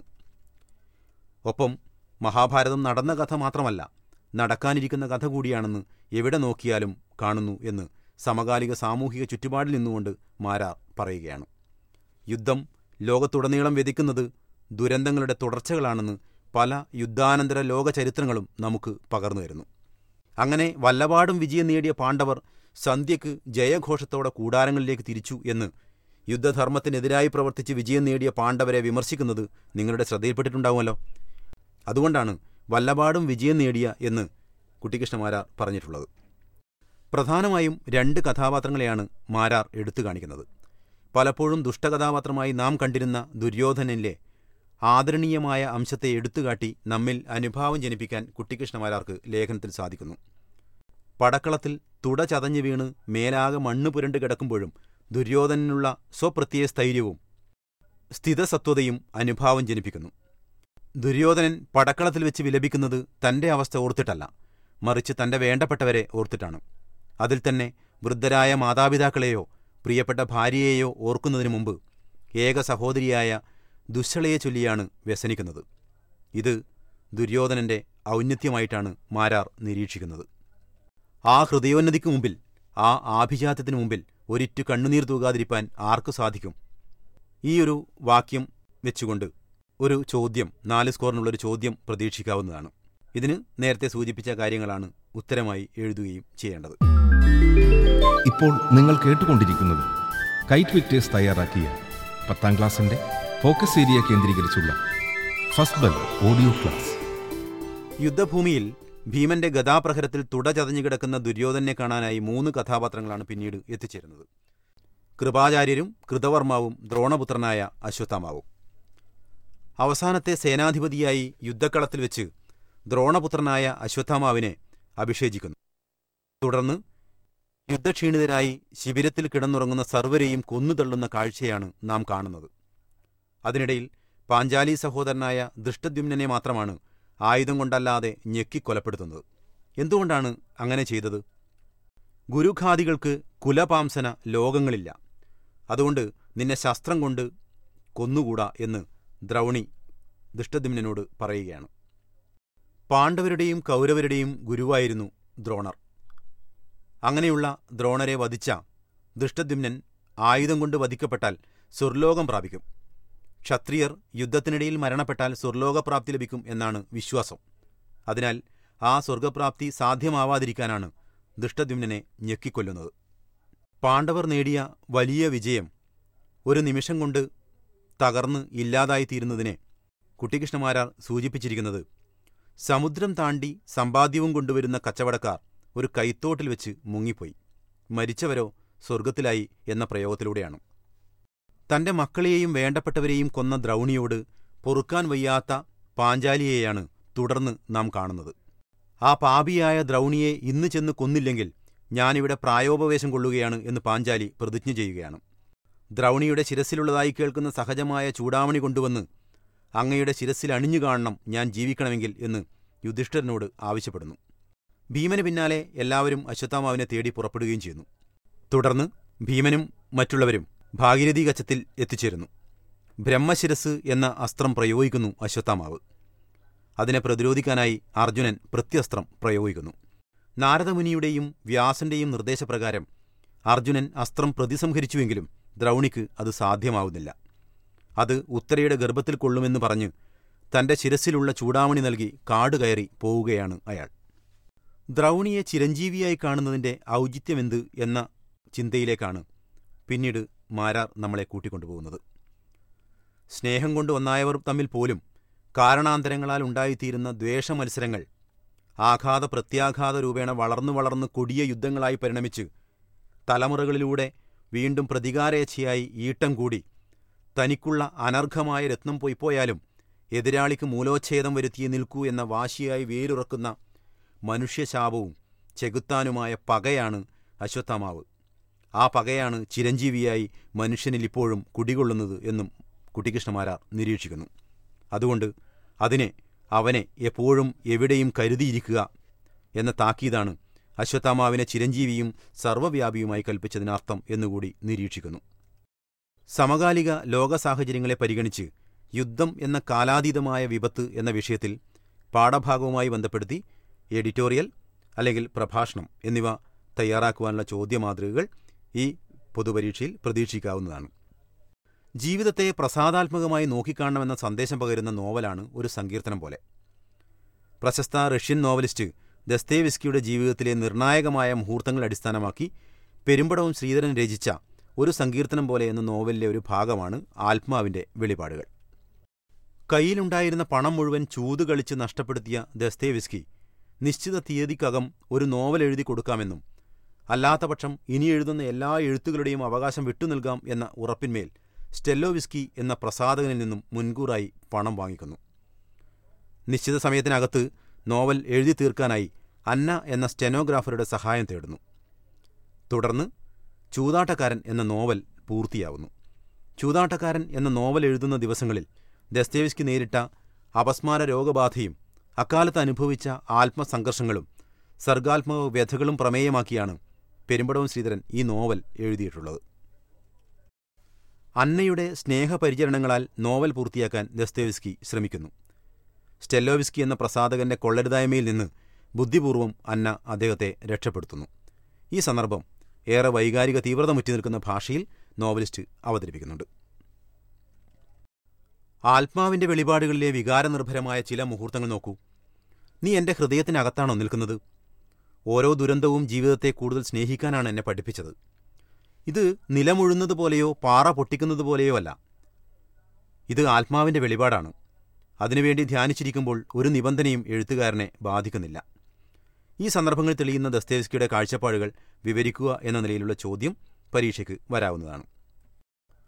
ഒപ്പം മഹാഭാരതം നടന്ന കഥ മാത്രമല്ല നടക്കാനിരിക്കുന്ന കഥ കൂടിയാണെന്ന് എവിടെ നോക്കിയാലും കാണുന്നു എന്ന് സമകാലിക സാമൂഹിക ചുറ്റുപാടിൽ നിന്നുകൊണ്ട് മാരാർ പറയുകയാണ് യുദ്ധം ലോകത്തുടനീളം വ്യതിക്കുന്നത് ദുരന്തങ്ങളുടെ തുടർച്ചകളാണെന്ന് പല യുദ്ധാനന്തര ലോക ചരിത്രങ്ങളും നമുക്ക് പകർന്നു തരുന്നു അങ്ങനെ വല്ലപാടും വിജയം നേടിയ പാണ്ഡവർ സന്ധ്യയ്ക്ക് ജയഘോഷത്തോടെ കൂടാരങ്ങളിലേക്ക് തിരിച്ചു എന്ന് യുദ്ധധർമ്മത്തിനെതിരായി പ്രവർത്തിച്ച് വിജയം നേടിയ പാണ്ഡവരെ വിമർശിക്കുന്നത് നിങ്ങളുടെ ശ്രദ്ധയിൽപ്പെട്ടിട്ടുണ്ടാവുമല്ലോ അതുകൊണ്ടാണ് വല്ലപാടും വിജയം നേടിയ എന്ന് കുട്ടിക്കൃഷ്ണമാരാർ പറഞ്ഞിട്ടുള്ളത് പ്രധാനമായും രണ്ട് കഥാപാത്രങ്ങളെയാണ് മാരാർ എടുത്തു കാണിക്കുന്നത് പലപ്പോഴും ദുഷ്ടകഥാപാത്രമായി നാം കണ്ടിരുന്ന ദുര്യോധനനിലെ ആദരണീയമായ അംശത്തെ എടുത്തുകാട്ടി നമ്മിൽ അനുഭാവം ജനിപ്പിക്കാൻ കുട്ടിക്കൃഷ്ണമാരാർക്ക് ലേഖനത്തിൽ സാധിക്കുന്നു പടക്കളത്തിൽ തുട ചതഞ്ഞു വീണ് മേലാകെ മണ്ണ് പുരണ്ട് കിടക്കുമ്പോഴും ദുര്യോധനനുള്ള സ്വപ്രത്യയ സ്ഥൈര്യവും സ്ഥിതസത്വതയും അനുഭാവം ജനിപ്പിക്കുന്നു ദുര്യോധനൻ പടക്കളത്തിൽ വെച്ച് വിലപിക്കുന്നത് തന്റെ അവസ്ഥ ഓർത്തിട്ടല്ല മറിച്ച് തന്റെ വേണ്ടപ്പെട്ടവരെ ഓർത്തിട്ടാണ് അതിൽ തന്നെ വൃദ്ധരായ മാതാപിതാക്കളെയോ പ്രിയപ്പെട്ട ഭാര്യയെയോ ഓർക്കുന്നതിനു മുമ്പ് ഏക സഹോദരിയായ ദുശ്ശളയെ ചൊല്ലിയാണ് വ്യസനിക്കുന്നത് ഇത് ദുര്യോധനന്റെ ഔന്നത്യമായിട്ടാണ് മാരാർ നിരീക്ഷിക്കുന്നത് ആ ഹൃദയോന്നതിക്ക് മുമ്പിൽ ആ ആഭിജാത്യത്തിനു മുമ്പിൽ ഒരിറ്റു കണ്ണുനീർ തൂകാതിരിപ്പാൻ ആർക്കു സാധിക്കും ഈ ഒരു വാക്യം വെച്ചുകൊണ്ട് ഒരു ചോദ്യം നാല് സ്കോറിനുള്ളൊരു ചോദ്യം പ്രതീക്ഷിക്കാവുന്നതാണ് ഇതിന് നേരത്തെ സൂചിപ്പിച്ച കാര്യങ്ങളാണ് ഉത്തരമായി എഴുതുകയും ചെയ്യേണ്ടത് ഇപ്പോൾ നിങ്ങൾ കേട്ടുകൊണ്ടിരിക്കുന്നത് കൈറ്റ് വിക്ടേഴ്സ് തയ്യാറാക്കിയ പത്താം ക്ലാസ്സിന്റെ ഫോക്കസ് ഏരിയ കേന്ദ്രീകരിച്ചുള്ള ഫസ്റ്റ് ബെൽ ഓഡിയോ ക്ലാസ് യുദ്ധഭൂമിയിൽ ഭീമന്റെ ഗതാപ്രഹരത്തിൽ തുട ചതഞ്ഞു കിടക്കുന്ന ദുര്യോധനെ കാണാനായി മൂന്ന് കഥാപാത്രങ്ങളാണ് പിന്നീട് എത്തിച്ചേരുന്നത് കൃപാചാര്യരും കൃതവർമാവും ദ്രോണപുത്രനായ അശ്വത്ഥാമാവും അവസാനത്തെ സേനാധിപതിയായി യുദ്ധക്കളത്തിൽ വെച്ച് ദ്രോണപുത്രനായ അശ്വത്ഥാമാവിനെ അഭിഷേചിക്കുന്നു തുടർന്ന് യുദ്ധക്ഷീണിതരായി ശിബിരത്തിൽ കിടന്നുറങ്ങുന്ന സർവരെയും കൊന്നുതള്ളുന്ന കാഴ്ചയാണ് നാം കാണുന്നത് അതിനിടയിൽ പാഞ്ചാലി സഹോദരനായ ദൃഷ്ടദ്യുമ്നെ മാത്രമാണ് ആയുധം കൊണ്ടല്ലാതെ ഞെക്കിക്കൊലപ്പെടുത്തുന്നത് എന്തുകൊണ്ടാണ് അങ്ങനെ ചെയ്തത് ഗുരുഖാദികൾക്ക് കുലപാംസന ലോകങ്ങളില്ല അതുകൊണ്ട് നിന്നെ ശസ്ത്രം കൊണ്ട് കൊന്നുകൂടാ എന്ന് ദ്രൗണി ദൃഷ്ടദ്യുമ്നോട് പറയുകയാണ് പാണ്ഡവരുടെയും കൗരവരുടെയും ഗുരുവായിരുന്നു ദ്രോണർ അങ്ങനെയുള്ള ദ്രോണരെ വധിച്ച ദൃഷ്ടദ്യുമ്നൻ ആയുധം കൊണ്ട് വധിക്കപ്പെട്ടാൽ സ്വർലോകം പ്രാപിക്കും ക്ഷത്രിയർ യുദ്ധത്തിനിടയിൽ മരണപ്പെട്ടാൽ സ്വർലോകപ്രാപ്തി ലഭിക്കും എന്നാണ് വിശ്വാസം അതിനാൽ ആ സ്വർഗപ്രാപ്തി സാധ്യമാവാതിരിക്കാനാണ് ദൃഷ്ടദ്യുമ്നെ ഞെക്കിക്കൊല്ലുന്നത് പാണ്ഡവർ നേടിയ വലിയ വിജയം ഒരു നിമിഷം കൊണ്ട് തകർന്ന് ഇല്ലാതായിത്തീരുന്നതിനെ കുട്ടികൃഷ്ണമാരാർ സൂചിപ്പിച്ചിരിക്കുന്നത് സമുദ്രം താണ്ടി സമ്പാദ്യവും കൊണ്ടുവരുന്ന കച്ചവടക്കാർ ഒരു കൈത്തോട്ടിൽ വെച്ച് മുങ്ങിപ്പോയി മരിച്ചവരോ സ്വർഗത്തിലായി എന്ന പ്രയോഗത്തിലൂടെയാണ് തന്റെ മക്കളെയും വേണ്ടപ്പെട്ടവരെയും കൊന്ന ദ്രൗണിയോട് പൊറുക്കാൻ വയ്യാത്ത പാഞ്ചാലിയെയാണ് തുടർന്ന് നാം കാണുന്നത് ആ പാപിയായ ദ്രൗണിയെ ഇന്ന് ചെന്ന് കൊന്നില്ലെങ്കിൽ ഞാനിവിടെ പ്രായോപവേശം കൊള്ളുകയാണ് എന്ന് പാഞ്ചാലി പ്രതിജ്ഞ ചെയ്യുകയാണ് ദ്രൗണിയുടെ ശിരസിലുള്ളതായി കേൾക്കുന്ന സഹജമായ ചൂടാമണി കൊണ്ടുവന്ന് അങ്ങയുടെ ശിരസിൽ അണിഞ്ഞു കാണണം ഞാൻ ജീവിക്കണമെങ്കിൽ എന്ന് യുധിഷ്ഠിരനോട് ആവശ്യപ്പെടുന്നു ഭീമന് പിന്നാലെ എല്ലാവരും അശ്വത്ഥാമാവിനെ തേടി പുറപ്പെടുകയും ചെയ്യുന്നു തുടർന്ന് ഭീമനും മറ്റുള്ളവരും ഭാഗീരഥി കച്ചത്തിൽ എത്തിച്ചേരുന്നു ബ്രഹ്മശിരസ് എന്ന അസ്ത്രം പ്രയോഗിക്കുന്നു അശ്വത്ഥാമാവ് അതിനെ പ്രതിരോധിക്കാനായി അർജുനൻ പ്രത്യസ്ത്രം പ്രയോഗിക്കുന്നു നാരദമുനിയുടെയും വ്യാസന്റെയും നിർദ്ദേശപ്രകാരം അർജുനൻ അസ്ത്രം പ്രതിസംഹരിച്ചുവെങ്കിലും ദ്രൗണിക്ക് അത് സാധ്യമാവുന്നില്ല അത് ഉത്തരയുടെ ഗർഭത്തിൽ കൊള്ളുമെന്ന് പറഞ്ഞ് തന്റെ ശിരസിലുള്ള ചൂടാമണി നൽകി കാട് കയറി പോവുകയാണ് അയാൾ ദ്രൗണിയെ ചിരഞ്ജീവിയായി കാണുന്നതിന്റെ ഔചിത്യമെന്ത് എന്ന ചിന്തയിലേക്കാണ് പിന്നീട് മാരാർ നമ്മളെ കൂട്ടിക്കൊണ്ടുപോകുന്നത് സ്നേഹം കൊണ്ട് ഒന്നായവർ തമ്മിൽ പോലും കാരണാന്തരങ്ങളാൽ ഉണ്ടായിത്തീരുന്ന ദ്വേഷമത്സരങ്ങൾ ആഘാത പ്രത്യാഘാത രൂപേണ വളർന്നു വളർന്ന് കൊടിയ യുദ്ധങ്ങളായി പരിണമിച്ച് തലമുറകളിലൂടെ വീണ്ടും പ്രതികാരേച്ഛയായി ഈട്ടം കൂടി തനിക്കുള്ള അനർഘമായ രത്നം പൊയ്പോയാലും എതിരാളിക്ക് മൂലോച്ഛേദം വരുത്തിയേ നിൽക്കൂ എന്ന വാശിയായി വേരുറക്കുന്ന മനുഷ്യശാപവും ചെകുത്താനുമായ പകയാണ് അശ്വത്ഥാമാവ് ആ പകയാണ് ചിരഞ്ജീവിയായി മനുഷ്യനിൽ ഇപ്പോഴും കുടികൊള്ളുന്നത് എന്നും കുട്ടിക്കൃഷ്ണമാരാർ നിരീക്ഷിക്കുന്നു അതുകൊണ്ട് അതിനെ അവനെ എപ്പോഴും എവിടെയും കരുതിയിരിക്കുക എന്ന താക്കീതാണ് അശ്വത്ഥാമാവിനെ ചിരഞ്ജീവിയും സർവ്വവ്യാപിയുമായി കൽപ്പിച്ചതിനർത്ഥം എന്നുകൂടി നിരീക്ഷിക്കുന്നു സമകാലിക ലോക സാഹചര്യങ്ങളെ പരിഗണിച്ച് യുദ്ധം എന്ന കാലാതീതമായ വിപത്ത് എന്ന വിഷയത്തിൽ പാഠഭാഗവുമായി ബന്ധപ്പെടുത്തി എഡിറ്റോറിയൽ അല്ലെങ്കിൽ പ്രഭാഷണം എന്നിവ തയ്യാറാക്കുവാനുള്ള ചോദ്യമാതൃകകൾ ഈ പൊതുപരീക്ഷയിൽ പ്രതീക്ഷിക്കാവുന്നതാണ് ജീവിതത്തെ പ്രസാദാത്മകമായി നോക്കിക്കാണണമെന്ന സന്ദേശം പകരുന്ന നോവലാണ് ഒരു സങ്കീർത്തനം പോലെ പ്രശസ്ത റഷ്യൻ നോവലിസ്റ്റ് ദസ്തേവിസ്കിയുടെ ജീവിതത്തിലെ നിർണായകമായ മുഹൂർത്തങ്ങൾ അടിസ്ഥാനമാക്കി പെരുമ്പടവും ശ്രീധരൻ രചിച്ച ഒരു സങ്കീർത്തനം പോലെ എന്ന നോവലിലെ ഒരു ഭാഗമാണ് ആത്മാവിന്റെ വെളിപാടുകൾ കയ്യിലുണ്ടായിരുന്ന പണം മുഴുവൻ ചൂതുകളിച്ച് നഷ്ടപ്പെടുത്തിയ ദസ്തേവിസ്കി നിശ്ചിത തീയതിക്കകം ഒരു നോവൽ എഴുതി കൊടുക്കാമെന്നും അല്ലാത്തപക്ഷം ഇനി എഴുതുന്ന എല്ലാ എഴുത്തുകളുടെയും അവകാശം വിട്ടുനൽകാം എന്ന ഉറപ്പിന്മേൽ സ്റ്റെല്ലോവിസ്കി എന്ന പ്രസാധകനിൽ നിന്നും മുൻകൂറായി പണം വാങ്ങിക്കുന്നു നിശ്ചിത സമയത്തിനകത്ത് നോവൽ എഴുതി തീർക്കാനായി അന്ന എന്ന സ്റ്റെനോഗ്രാഫറുടെ സഹായം തേടുന്നു തുടർന്ന് ചൂതാട്ടക്കാരൻ എന്ന നോവൽ പൂർത്തിയാവുന്നു ചൂതാട്ടക്കാരൻ എന്ന നോവൽ എഴുതുന്ന ദിവസങ്ങളിൽ ദസ്തേവിസ്കി നേരിട്ട അപസ്മാര രോഗബാധയും അക്കാലത്ത് അനുഭവിച്ച ആത്മസംഘർഷങ്ങളും സർഗാത്മക വ്യഥകളും പ്രമേയമാക്കിയാണ് പെരുമ്പടവും ശ്രീധരൻ ഈ നോവൽ എഴുതിയിട്ടുള്ളത് അന്നയുടെ സ്നേഹപരിചരണങ്ങളാൽ നോവൽ പൂർത്തിയാക്കാൻ ദസ്തേവിസ്കി ശ്രമിക്കുന്നു സ്റ്റെല്ലോവിസ്കി എന്ന പ്രസാധകന്റെ കൊള്ളരുതായ്മയിൽ നിന്ന് ബുദ്ധിപൂർവം അന്ന അദ്ദേഹത്തെ രക്ഷപ്പെടുത്തുന്നു ഈ സന്ദർഭം ഏറെ വൈകാരിക തീവ്രത മുറ്റി നിൽക്കുന്ന ഭാഷയിൽ നോവലിസ്റ്റ് അവതരിപ്പിക്കുന്നുണ്ട് ആത്മാവിന്റെ വെളിപാടുകളിലെ വികാരനിർഭരമായ ചില മുഹൂർത്തങ്ങൾ നോക്കൂ നീ എന്റെ ഹൃദയത്തിനകത്താണോ നിൽക്കുന്നത് ഓരോ ദുരന്തവും ജീവിതത്തെ കൂടുതൽ സ്നേഹിക്കാനാണ് എന്നെ പഠിപ്പിച്ചത് ഇത് നിലമുഴുന്നത് പോലെയോ പാറ പൊട്ടിക്കുന്നത് പോലെയോ അല്ല ഇത് ആത്മാവിന്റെ വെളിപാടാണ് അതിനുവേണ്ടി ധ്യാനിച്ചിരിക്കുമ്പോൾ ഒരു നിബന്ധനയും എഴുത്തുകാരനെ ബാധിക്കുന്നില്ല ഈ സന്ദർഭങ്ങൾ തെളിയുന്ന ദസ്തേവ്സ്കിയുടെ കാഴ്ചപ്പാടുകൾ വിവരിക്കുക എന്ന നിലയിലുള്ള ചോദ്യം പരീക്ഷയ്ക്ക് വരാവുന്നതാണ്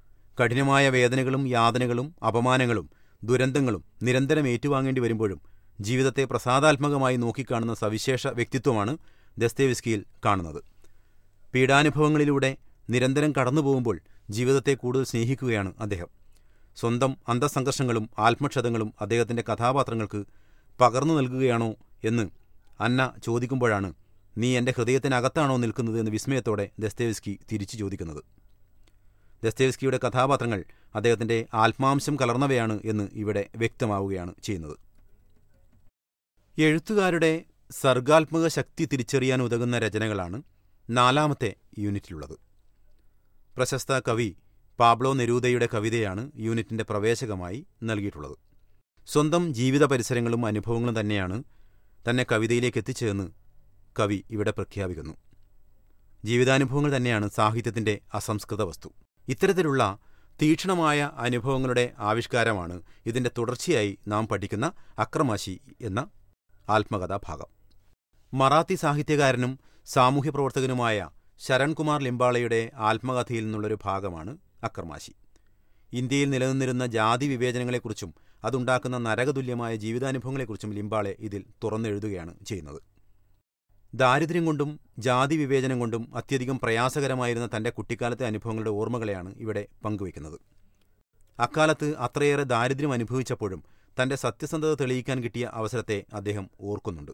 കഠിനമായ വേദനകളും യാതനകളും അപമാനങ്ങളും ദുരന്തങ്ങളും നിരന്തരം ഏറ്റുവാങ്ങേണ്ടി വരുമ്പോഴും ജീവിതത്തെ പ്രസാദാത്മകമായി നോക്കിക്കാണുന്ന സവിശേഷ വ്യക്തിത്വമാണ് ദസ്തേവിസ്കിയിൽ കാണുന്നത് പീഡാനുഭവങ്ങളിലൂടെ നിരന്തരം കടന്നുപോകുമ്പോൾ ജീവിതത്തെ കൂടുതൽ സ്നേഹിക്കുകയാണ് അദ്ദേഹം സ്വന്തം അന്തസംഘർഷങ്ങളും ആത്മക്ഷതങ്ങളും അദ്ദേഹത്തിന്റെ കഥാപാത്രങ്ങൾക്ക് പകർന്നു നൽകുകയാണോ എന്ന് അന്ന ചോദിക്കുമ്പോഴാണ് നീ എൻ്റെ ഹൃദയത്തിനകത്താണോ നിൽക്കുന്നത് എന്ന് വിസ്മയത്തോടെ ദസ്തേവിസ്കി തിരിച്ചു ചോദിക്കുന്നത് ദസ്തേവിസ്കിയുടെ കഥാപാത്രങ്ങൾ അദ്ദേഹത്തിന്റെ ആത്മാംശം കലർന്നവയാണ് എന്ന് ഇവിടെ വ്യക്തമാവുകയാണ് ചെയ്യുന്നത് എഴുത്തുകാരുടെ സർഗാത്മക ശക്തി തിരിച്ചറിയാൻ ഉതകുന്ന രചനകളാണ് നാലാമത്തെ യൂണിറ്റിലുള്ളത് പ്രശസ്ത കവി പാബ്ലോ നെരൂദയുടെ കവിതയാണ് യൂണിറ്റിന്റെ പ്രവേശകമായി നൽകിയിട്ടുള്ളത് സ്വന്തം ജീവിത പരിസരങ്ങളും അനുഭവങ്ങളും തന്നെയാണ് തന്നെ കവിതയിലേക്ക് എത്തിച്ചതെന്ന് കവി ഇവിടെ പ്രഖ്യാപിക്കുന്നു ജീവിതാനുഭവങ്ങൾ തന്നെയാണ് സാഹിത്യത്തിന്റെ അസംസ്കൃത വസ്തു ഇത്തരത്തിലുള്ള തീക്ഷ്ണമായ അനുഭവങ്ങളുടെ ആവിഷ്കാരമാണ് ഇതിന്റെ തുടർച്ചയായി നാം പഠിക്കുന്ന അക്രമാശി എന്ന ആത്മകഥാഭാഗം മറാത്തി സാഹിത്യകാരനും സാമൂഹ്യ പ്രവർത്തകനുമായ ശരൺകുമാർ ലിംബാളയുടെ ആത്മകഥയിൽ നിന്നുള്ളൊരു ഭാഗമാണ് അക്രമാശി ഇന്ത്യയിൽ നിലനിന്നിരുന്ന ജാതി വിവേചനങ്ങളെക്കുറിച്ചും അതുണ്ടാക്കുന്ന നരകതുല്യമായ ജീവിതാനുഭവങ്ങളെക്കുറിച്ചും ലിംബാളെ ഇതിൽ തുറന്നെഴുതുകയാണ് ചെയ്യുന്നത് ദാരിദ്ര്യം കൊണ്ടും ജാതി വിവേചനം കൊണ്ടും അത്യധികം പ്രയാസകരമായിരുന്ന തന്റെ കുട്ടിക്കാലത്തെ അനുഭവങ്ങളുടെ ഓർമ്മകളെയാണ് ഇവിടെ പങ്കുവയ്ക്കുന്നത് അക്കാലത്ത് അത്രയേറെ ദാരിദ്ര്യം അനുഭവിച്ചപ്പോഴും തന്റെ സത്യസന്ധത തെളിയിക്കാൻ കിട്ടിയ അവസരത്തെ അദ്ദേഹം ഓർക്കുന്നുണ്ട്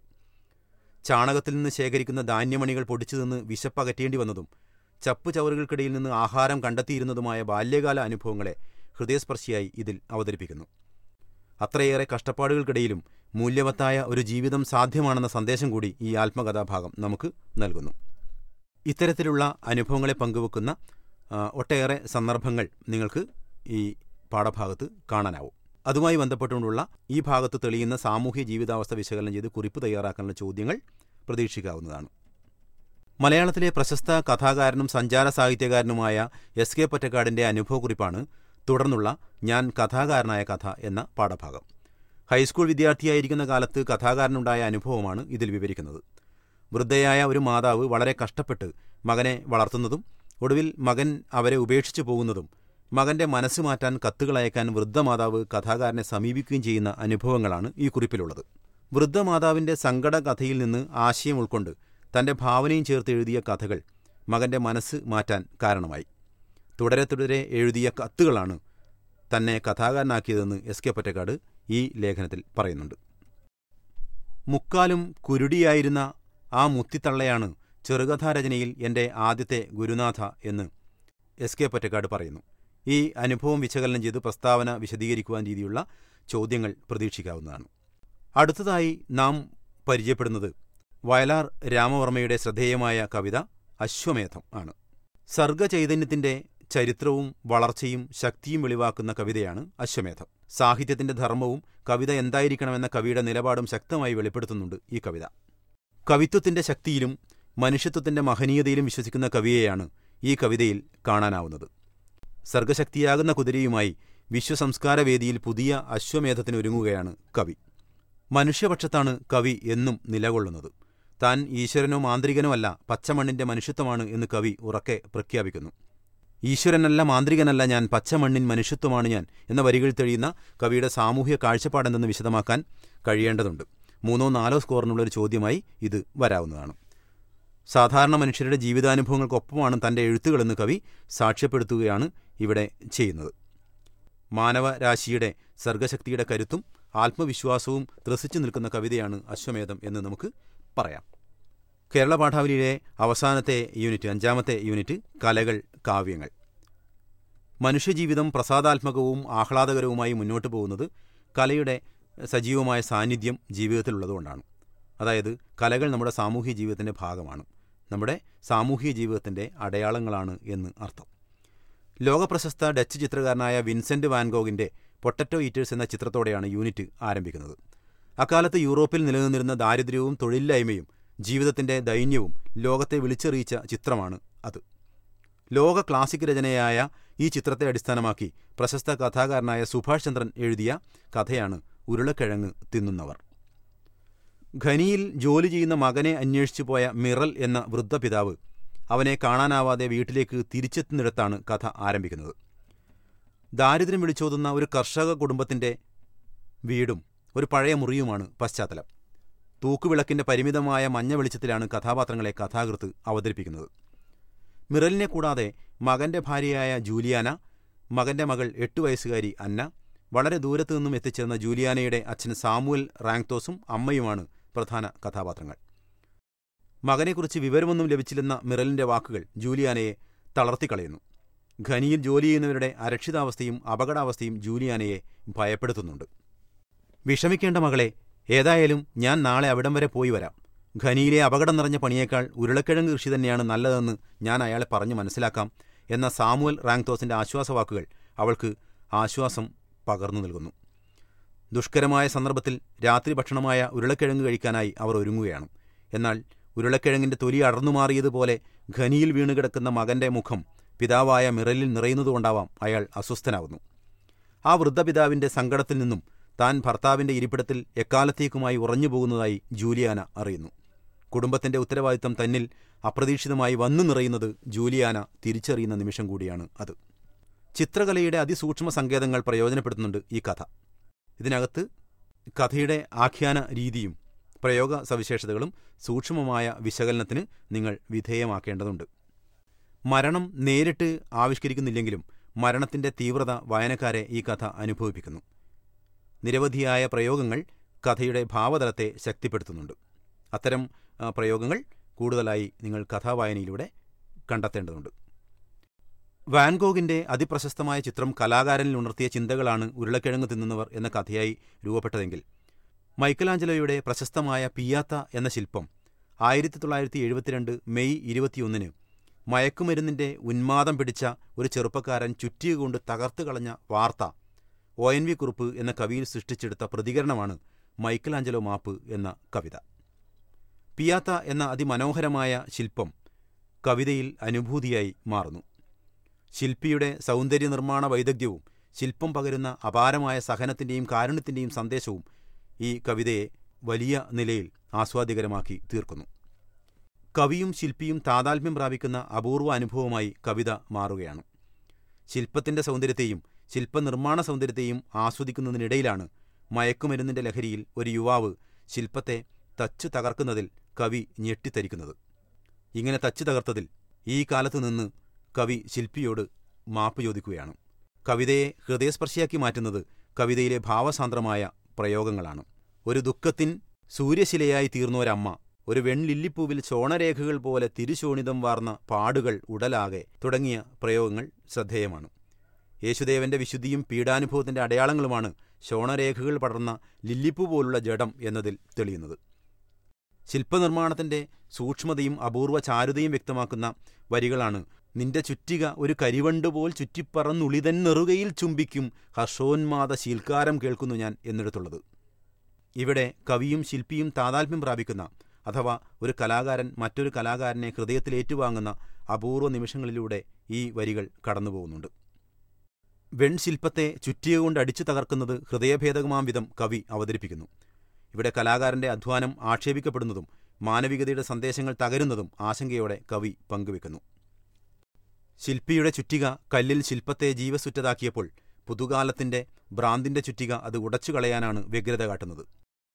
ചാണകത്തിൽ നിന്ന് ശേഖരിക്കുന്ന ധാന്യമണികൾ പൊടിച്ചു നിന്ന് വിശപ്പകറ്റേണ്ടി വന്നതും ചപ്പു ചവറുകൾക്കിടയിൽ നിന്ന് ആഹാരം കണ്ടെത്തിയിരുന്നതുമായ ബാല്യകാല അനുഭവങ്ങളെ ഹൃദയസ്പർശിയായി ഇതിൽ അവതരിപ്പിക്കുന്നു അത്രയേറെ കഷ്ടപ്പാടുകൾക്കിടയിലും മൂല്യവത്തായ ഒരു ജീവിതം സാധ്യമാണെന്ന സന്ദേശം കൂടി ഈ ആത്മകഥാഭാഗം നമുക്ക് നൽകുന്നു ഇത്തരത്തിലുള്ള അനുഭവങ്ങളെ പങ്കുവെക്കുന്ന ആ, ഒട്ടേറെ സന്ദർഭങ്ങൾ നിങ്ങൾക്ക് ഈ പാഠഭാഗത്ത് കാണാനാവും അതുമായി ബന്ധപ്പെട്ടുകൊണ്ടുള്ള ഈ ഭാഗത്ത് തെളിയുന്ന സാമൂഹ്യ ജീവിതാവസ്ഥ വിശകലനം ചെയ്ത് കുറിപ്പ് തയ്യാറാക്കാനുള്ള ചോദ്യങ്ങൾ പ്രതീക്ഷിക്കാവുന്നതാണ് മലയാളത്തിലെ പ്രശസ്ത കഥാകാരനും സഞ്ചാര സാഹിത്യകാരനുമായ എസ് കെ പൊറ്റക്കാടിന്റെ അനുഭവക്കുറിപ്പാണ് തുടർന്നുള്ള ഞാൻ കഥാകാരനായ കഥ എന്ന പാഠഭാഗം ഹൈസ്കൂൾ വിദ്യാർത്ഥിയായിരിക്കുന്ന കാലത്ത് കഥാകാരനുണ്ടായ അനുഭവമാണ് ഇതിൽ വിവരിക്കുന്നത് വൃദ്ധയായ ഒരു മാതാവ് വളരെ കഷ്ടപ്പെട്ട് മകനെ വളർത്തുന്നതും ഒടുവിൽ മകൻ അവരെ ഉപേക്ഷിച്ചു പോകുന്നതും മകന്റെ മനസ്സ് മാറ്റാൻ കത്തുകൾ അയക്കാൻ വൃദ്ധമാതാവ് കഥാകാരനെ സമീപിക്കുകയും ചെയ്യുന്ന അനുഭവങ്ങളാണ് ഈ കുറിപ്പിലുള്ളത് വൃദ്ധമാതാവിന്റെ സങ്കട കഥയിൽ നിന്ന് ആശയം ഉൾക്കൊണ്ട് തന്റെ ഭാവനയും ചേർത്ത് എഴുതിയ കഥകൾ മകന്റെ മനസ്സ് മാറ്റാൻ കാരണമായി തുടരെ തുടരെ എഴുതിയ കത്തുകളാണ് തന്നെ കഥാകാരനാക്കിയതെന്ന് എസ് കെ പൊറ്റക്കാട് ഈ ലേഖനത്തിൽ പറയുന്നുണ്ട് മുക്കാലും കുരുടിയായിരുന്ന ആ മുത്തിത്തള്ളയാണ് ചെറുകഥാരചനയിൽ എൻ്റെ ആദ്യത്തെ ഗുരുനാഥ എന്ന് എസ് കെ പൊറ്റക്കാട് പറയുന്നു ഈ അനുഭവം വിശകലനം ചെയ്ത് പ്രസ്താവന വിശദീകരിക്കുവാൻ രീതിയുള്ള ചോദ്യങ്ങൾ പ്രതീക്ഷിക്കാവുന്നതാണ് അടുത്തതായി നാം പരിചയപ്പെടുന്നത് വയലാർ രാമവർമ്മയുടെ ശ്രദ്ധേയമായ കവിത അശ്വമേധം ആണ് സർഗചൈതന്യത്തിന്റെ ചരിത്രവും വളർച്ചയും ശക്തിയും വെളിവാക്കുന്ന കവിതയാണ് അശ്വമേധം സാഹിത്യത്തിന്റെ ധർമ്മവും കവിത എന്തായിരിക്കണമെന്ന കവിയുടെ നിലപാടും ശക്തമായി വെളിപ്പെടുത്തുന്നുണ്ട് ഈ കവിത കവിത്വത്തിന്റെ ശക്തിയിലും മനുഷ്യത്വത്തിന്റെ മഹനീയതയിലും വിശ്വസിക്കുന്ന കവിയെയാണ് ഈ കവിതയിൽ കാണാനാവുന്നത് സർഗശക്തിയാകുന്ന കുതിരയുമായി വിശ്വസംസ്കാരവേദിയിൽ പുതിയ അശ്വമേധത്തിന് ഒരുങ്ങുകയാണ് കവി മനുഷ്യപക്ഷത്താണ് കവി എന്നും നിലകൊള്ളുന്നത് താൻ ഈശ്വരനോ മാന്ത്രികനോ അല്ല പച്ചമണ്ണിന്റെ മനുഷ്യത്വമാണ് എന്ന് കവി ഉറക്കെ പ്രഖ്യാപിക്കുന്നു ഈശ്വരനല്ല മാന്ത്രികനല്ല ഞാൻ പച്ചമണ്ണിൻ മനുഷ്യത്വമാണ് ഞാൻ എന്ന വരികൾ തെളിയുന്ന കവിയുടെ സാമൂഹ്യ കാഴ്ചപ്പാടെന്തെന്ന് വിശദമാക്കാൻ കഴിയേണ്ടതുണ്ട് മൂന്നോ നാലോ സ്കോറിനുള്ള ഒരു ചോദ്യമായി ഇത് വരാവുന്നതാണ് സാധാരണ മനുഷ്യരുടെ ജീവിതാനുഭവങ്ങൾക്കൊപ്പമാണ് തന്റെ എഴുത്തുകളെന്ന് കവി സാക്ഷ്യപ്പെടുത്തുകയാണ് ഇവിടെ ചെയ്യുന്നത് മാനവരാശിയുടെ സർഗശക്തിയുടെ കരുത്തും ആത്മവിശ്വാസവും ത്രസിച്ചു നിൽക്കുന്ന കവിതയാണ് അശ്വമേധം എന്ന് നമുക്ക് പറയാം കേരള പാഠാവലിയിലെ അവസാനത്തെ യൂണിറ്റ് അഞ്ചാമത്തെ യൂണിറ്റ് കലകൾ കാവ്യങ്ങൾ മനുഷ്യജീവിതം പ്രസാദാത്മകവും ആഹ്ലാദകരവുമായി മുന്നോട്ട് പോകുന്നത് കലയുടെ സജീവമായ സാന്നിധ്യം ജീവിതത്തിലുള്ളതുകൊണ്ടാണ് അതായത് കലകൾ നമ്മുടെ സാമൂഹ്യ ജീവിതത്തിൻ്റെ ഭാഗമാണ് നമ്മുടെ സാമൂഹ്യ ജീവിതത്തിൻ്റെ അടയാളങ്ങളാണ് എന്ന് അർത്ഥം ലോകപ്രശസ്ത ഡച്ച് ചിത്രകാരനായ വിൻസെന്റ് വാൻഗോഗിന്റെ പൊട്ടറ്റോ ഈറ്റേഴ്സ് എന്ന ചിത്രത്തോടെയാണ് യൂണിറ്റ് ആരംഭിക്കുന്നത് അക്കാലത്ത് യൂറോപ്പിൽ നിലനിന്നിരുന്ന ദാരിദ്ര്യവും തൊഴിലില്ലായ്മയും ജീവിതത്തിന്റെ ദൈന്യവും ലോകത്തെ വിളിച്ചറിയിച്ച ചിത്രമാണ് അത് ലോക ക്ലാസിക് രചനയായ ഈ ചിത്രത്തെ അടിസ്ഥാനമാക്കി പ്രശസ്ത കഥാകാരനായ സുഭാഷ് ചന്ദ്രൻ എഴുതിയ കഥയാണ് ഉരുളക്കിഴങ്ങ് തിന്നുന്നവർ ഖനിയിൽ ജോലി ചെയ്യുന്ന മകനെ അന്വേഷിച്ചു പോയ മിറൽ എന്ന വൃദ്ധപിതാവ് അവനെ കാണാനാവാതെ വീട്ടിലേക്ക് തിരിച്ചെത്തുന്നിടത്താണ് കഥ ആരംഭിക്കുന്നത് ദാരിദ്ര്യം വിളിച്ചോതുന്ന ഒരു കർഷക കുടുംബത്തിന്റെ വീടും ഒരു പഴയ മുറിയുമാണ് പശ്ചാത്തലം തൂക്കുവിളക്കിന്റെ പരിമിതമായ മഞ്ഞ വെളിച്ചത്തിലാണ് കഥാപാത്രങ്ങളെ കഥാകൃത്ത് അവതരിപ്പിക്കുന്നത് മിറലിനെ കൂടാതെ മകന്റെ ഭാര്യയായ ജൂലിയാന മകന്റെ മകൾ എട്ട് വയസ്സുകാരി അന്ന വളരെ ദൂരത്തു നിന്നും എത്തിച്ചേർന്ന ജൂലിയാനയുടെ അച്ഛൻ സാമുവൽ റാങ്തോസും അമ്മയുമാണ് പ്രധാന കഥാപാത്രങ്ങൾ മകനെക്കുറിച്ച് വിവരമൊന്നും ലഭിച്ചില്ലെന്ന മിറലിന്റെ വാക്കുകൾ ജൂലിയാനയെ തളർത്തിക്കളയുന്നു ഖനിയിൽ ജോലി ചെയ്യുന്നവരുടെ അരക്ഷിതാവസ്ഥയും അപകടാവസ്ഥയും ജൂലിയാനയെ ഭയപ്പെടുത്തുന്നുണ്ട് വിഷമിക്കേണ്ട മകളെ ഏതായാലും ഞാൻ നാളെ അവിടം വരെ പോയി വരാം ഖനിയിലെ അപകടം നിറഞ്ഞ പണിയേക്കാൾ ഉരുളക്കിഴങ്ങ് കൃഷി തന്നെയാണ് നല്ലതെന്ന് ഞാൻ അയാളെ പറഞ്ഞു മനസ്സിലാക്കാം എന്ന സാമുവൽ റാങ്തോസിന്റെ ആശ്വാസവാക്കുകൾ അവൾക്ക് ആശ്വാസം പകർന്നു നൽകുന്നു ദുഷ്കരമായ സന്ദർഭത്തിൽ രാത്രി ഭക്ഷണമായ ഉരുളക്കിഴങ്ങ് കഴിക്കാനായി അവർ ഒരുങ്ങുകയാണ് എന്നാൽ ഉരുളക്കിഴങ്ങിന്റെ തൊലി അടർന്നുമാറിയതുപോലെ ഖനിയിൽ വീണുകിടക്കുന്ന മകന്റെ മുഖം പിതാവായ മിറലിൽ നിറയുന്നതുകൊണ്ടാവാം അയാൾ അസ്വസ്ഥനാവുന്നു ആ വൃദ്ധപിതാവിന്റെ സങ്കടത്തിൽ നിന്നും താൻ ഭർത്താവിന്റെ ഇരിപ്പിടത്തിൽ എക്കാലത്തേക്കുമായി ഉറഞ്ഞു പോകുന്നതായി ജൂലിയാന അറിയുന്നു കുടുംബത്തിന്റെ ഉത്തരവാദിത്തം തന്നിൽ അപ്രതീക്ഷിതമായി വന്നു നിറയുന്നത് ജൂലിയാന തിരിച്ചറിയുന്ന നിമിഷം കൂടിയാണ് അത് ചിത്രകലയുടെ അതിസൂക്ഷ്മ സങ്കേതങ്ങൾ പ്രയോജനപ്പെടുത്തുന്നുണ്ട് ഈ കഥ ഇതിനകത്ത് കഥയുടെ ആഖ്യാന രീതിയും പ്രയോഗ സവിശേഷതകളും സൂക്ഷ്മമായ വിശകലനത്തിന് നിങ്ങൾ വിധേയമാക്കേണ്ടതുണ്ട് മരണം നേരിട്ട് ആവിഷ്കരിക്കുന്നില്ലെങ്കിലും മരണത്തിന്റെ തീവ്രത വായനക്കാരെ ഈ കഥ അനുഭവിപ്പിക്കുന്നു നിരവധിയായ പ്രയോഗങ്ങൾ കഥയുടെ ഭാവതലത്തെ ശക്തിപ്പെടുത്തുന്നുണ്ട് അത്തരം ആ, പ്രയോഗങ്ങൾ കൂടുതലായി നിങ്ങൾ കഥാവായനയിലൂടെ കണ്ടെത്തേണ്ടതുണ്ട് വാൻഗോഗിന്റെ അതിപ്രശസ്തമായ ചിത്രം കലാകാരനിൽ ഉണർത്തിയ ചിന്തകളാണ് ഉരുളക്കിഴങ്ങ് തിന്നുന്നവർ എന്ന കഥയായി രൂപപ്പെട്ടതെങ്കിൽ മൈക്കലാഞ്ചലോയുടെ പ്രശസ്തമായ പിയാത്ത എന്ന ശില്പം ആയിരത്തി തൊള്ളായിരത്തി എഴുപത്തിരണ്ട് മെയ് ഇരുപത്തിയൊന്നിന് മയക്കുമരുന്നിന്റെ ഉന്മാദം പിടിച്ച ഒരു ചെറുപ്പക്കാരൻ ചുറ്റിക തകർത്തു കളഞ്ഞ വാർത്ത ഒ എൻ വി കുറുപ്പ് എന്ന കവിയിൽ സൃഷ്ടിച്ചെടുത്ത പ്രതികരണമാണ് മൈക്കലാഞ്ചലോ മാപ്പ് എന്ന കവിത പിയാത്ത എന്ന അതിമനോഹരമായ ശില്പം കവിതയിൽ അനുഭൂതിയായി മാറുന്നു ശില്പിയുടെ സൗന്ദര്യ നിർമ്മാണ വൈദഗ്ധ്യവും ശില്പം പകരുന്ന അപാരമായ സഹനത്തിന്റെയും കാരുണ്യത്തിന്റെയും സന്ദേശവും ഈ കവിതയെ വലിയ നിലയിൽ ആസ്വാദ്യകരമാക്കി തീർക്കുന്നു കവിയും ശില്പിയും താതാത്മ്യം പ്രാപിക്കുന്ന അപൂർവ അനുഭവമായി കവിത മാറുകയാണ് ശില്പത്തിന്റെ സൗന്ദര്യത്തെയും ശില്പനിർമ്മാണ സൗന്ദര്യത്തെയും ആസ്വദിക്കുന്നതിനിടയിലാണ് മയക്കുമരുന്നിന്റെ ലഹരിയിൽ ഒരു യുവാവ് ശില്പത്തെ തച്ചു തകർക്കുന്നതിൽ കവി ഞെട്ടിത്തരിക്കുന്നത് ഇങ്ങനെ തച്ചു തകർത്തതിൽ ഈ കാലത്തു നിന്ന് കവി ശില്പിയോട് മാപ്പ് ചോദിക്കുകയാണ് കവിതയെ ഹൃദയസ്പർശിയാക്കി മാറ്റുന്നത് കവിതയിലെ ഭാവസാന്ദ്രമായ പ്രയോഗങ്ങളാണ് ഒരു ദുഃഖത്തിൻ സൂര്യശിലയായി തീർന്നൊരമ്മ ഒരു വെൺലില്ലിപ്പൂവിൽ ശോണരേഖകൾ പോലെ തിരുശോണിതം വാർന്ന പാടുകൾ ഉടലാകെ തുടങ്ങിയ പ്രയോഗങ്ങൾ ശ്രദ്ധേയമാണ് യേശുദേവന്റെ വിശുദ്ധിയും പീഡാനുഭവത്തിന്റെ അടയാളങ്ങളുമാണ് ശോണരേഖകൾ പടർന്ന ലില്ലിപ്പൂ പോലുള്ള ജഡം എന്നതിൽ തെളിയുന്നത് ശില്പനിർമ്മാണത്തിന്റെ സൂക്ഷ്മതയും അപൂർവ ചാരുതയും വ്യക്തമാക്കുന്ന വരികളാണ് നിന്റെ ചുറ്റിക ഒരു കരിവണ്ട് പോൽ ചുറ്റിപ്പറന്നുളിതൻ നെറുകയിൽ ചുംബിക്കും ഹർഷോന്മാദ ശീൽക്കാരം കേൾക്കുന്നു ഞാൻ എന്നിടത്തുള്ളത് ഇവിടെ കവിയും ശില്പിയും താതാത്മ്യം പ്രാപിക്കുന്ന അഥവാ ഒരു കലാകാരൻ മറ്റൊരു കലാകാരനെ ഹൃദയത്തിൽ ഏറ്റുവാങ്ങുന്ന അപൂർവ നിമിഷങ്ങളിലൂടെ ഈ വരികൾ കടന്നുപോകുന്നുണ്ട് വെൺശില്പത്തെ ചുറ്റിക കൊണ്ട് അടിച്ചു തകർക്കുന്നത് ഹൃദയഭേദകമാം വിധം കവി അവതരിപ്പിക്കുന്നു ഇവിടെ കലാകാരന്റെ അധ്വാനം ആക്ഷേപിക്കപ്പെടുന്നതും മാനവികതയുടെ സന്ദേശങ്ങൾ തകരുന്നതും ആശങ്കയോടെ കവി പങ്കുവെക്കുന്നു ശില്പിയുടെ ചുറ്റിക കല്ലിൽ ശില്പത്തെ ജീവസുറ്റതാക്കിയപ്പോൾ പുതുകാലത്തിന്റെ ഭ്രാന്തിന്റെ ചുറ്റിക അത് ഉടച്ചു കളയാനാണ് വ്യഗ്രത കാട്ടുന്നത്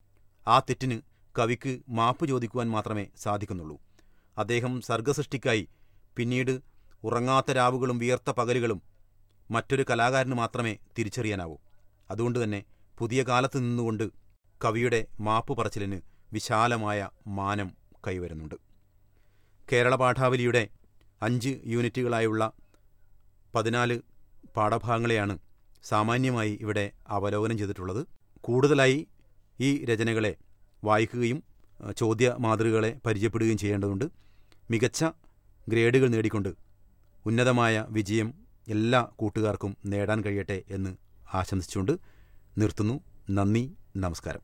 ആ തെറ്റിന് കവിക്ക് മാപ്പ് ചോദിക്കുവാൻ മാത്രമേ സാധിക്കുന്നുള്ളൂ അദ്ദേഹം സർഗസൃഷ്ടിക്കായി പിന്നീട് ഉറങ്ങാത്ത രാവുകളും വിയർത്ത പകലുകളും മറ്റൊരു കലാകാരന് മാത്രമേ തിരിച്ചറിയാനാവൂ അതുകൊണ്ടുതന്നെ പുതിയ കാലത്ത് നിന്നുകൊണ്ട് കവിയുടെ മാപ്പ് പറച്ചിലിന് വിശാലമായ മാനം കൈവരുന്നുണ്ട് കേരള പാഠാവലിയുടെ അഞ്ച് യൂണിറ്റുകളായുള്ള പതിനാല് പാഠഭാഗങ്ങളെയാണ് സാമാന്യമായി ഇവിടെ അവലോകനം ചെയ്തിട്ടുള്ളത് കൂടുതലായി ഈ രചനകളെ വായിക്കുകയും അഹ്, ചോദ്യ മാതൃകകളെ പരിചയപ്പെടുകയും ചെയ്യേണ്ടതുണ്ട് മികച്ച ഗ്രേഡുകൾ നേടിക്കൊണ്ട് ഉന്നതമായ വിജയം എല്ലാ കൂട്ടുകാർക്കും നേടാൻ കഴിയട്ടെ എന്ന് ആശംസിച്ചുകൊണ്ട് നിർത്തുന്നു നന്ദി നമസ്കാരം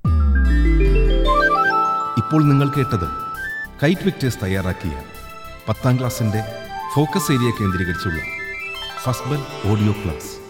ഇപ്പോൾ നിങ്ങൾ കേട്ടത് കൈറ്റ് വിക്ടേഴ്സ് തയ്യാറാക്കിയ പത്താം ക്ലാസ്സിന്റെ ഫോക്കസ് ഏരിയ കേന്ദ്രീകരിച്ചുള്ള ഫസ്ബൽ ഓഡിയോ ക്ലാസ്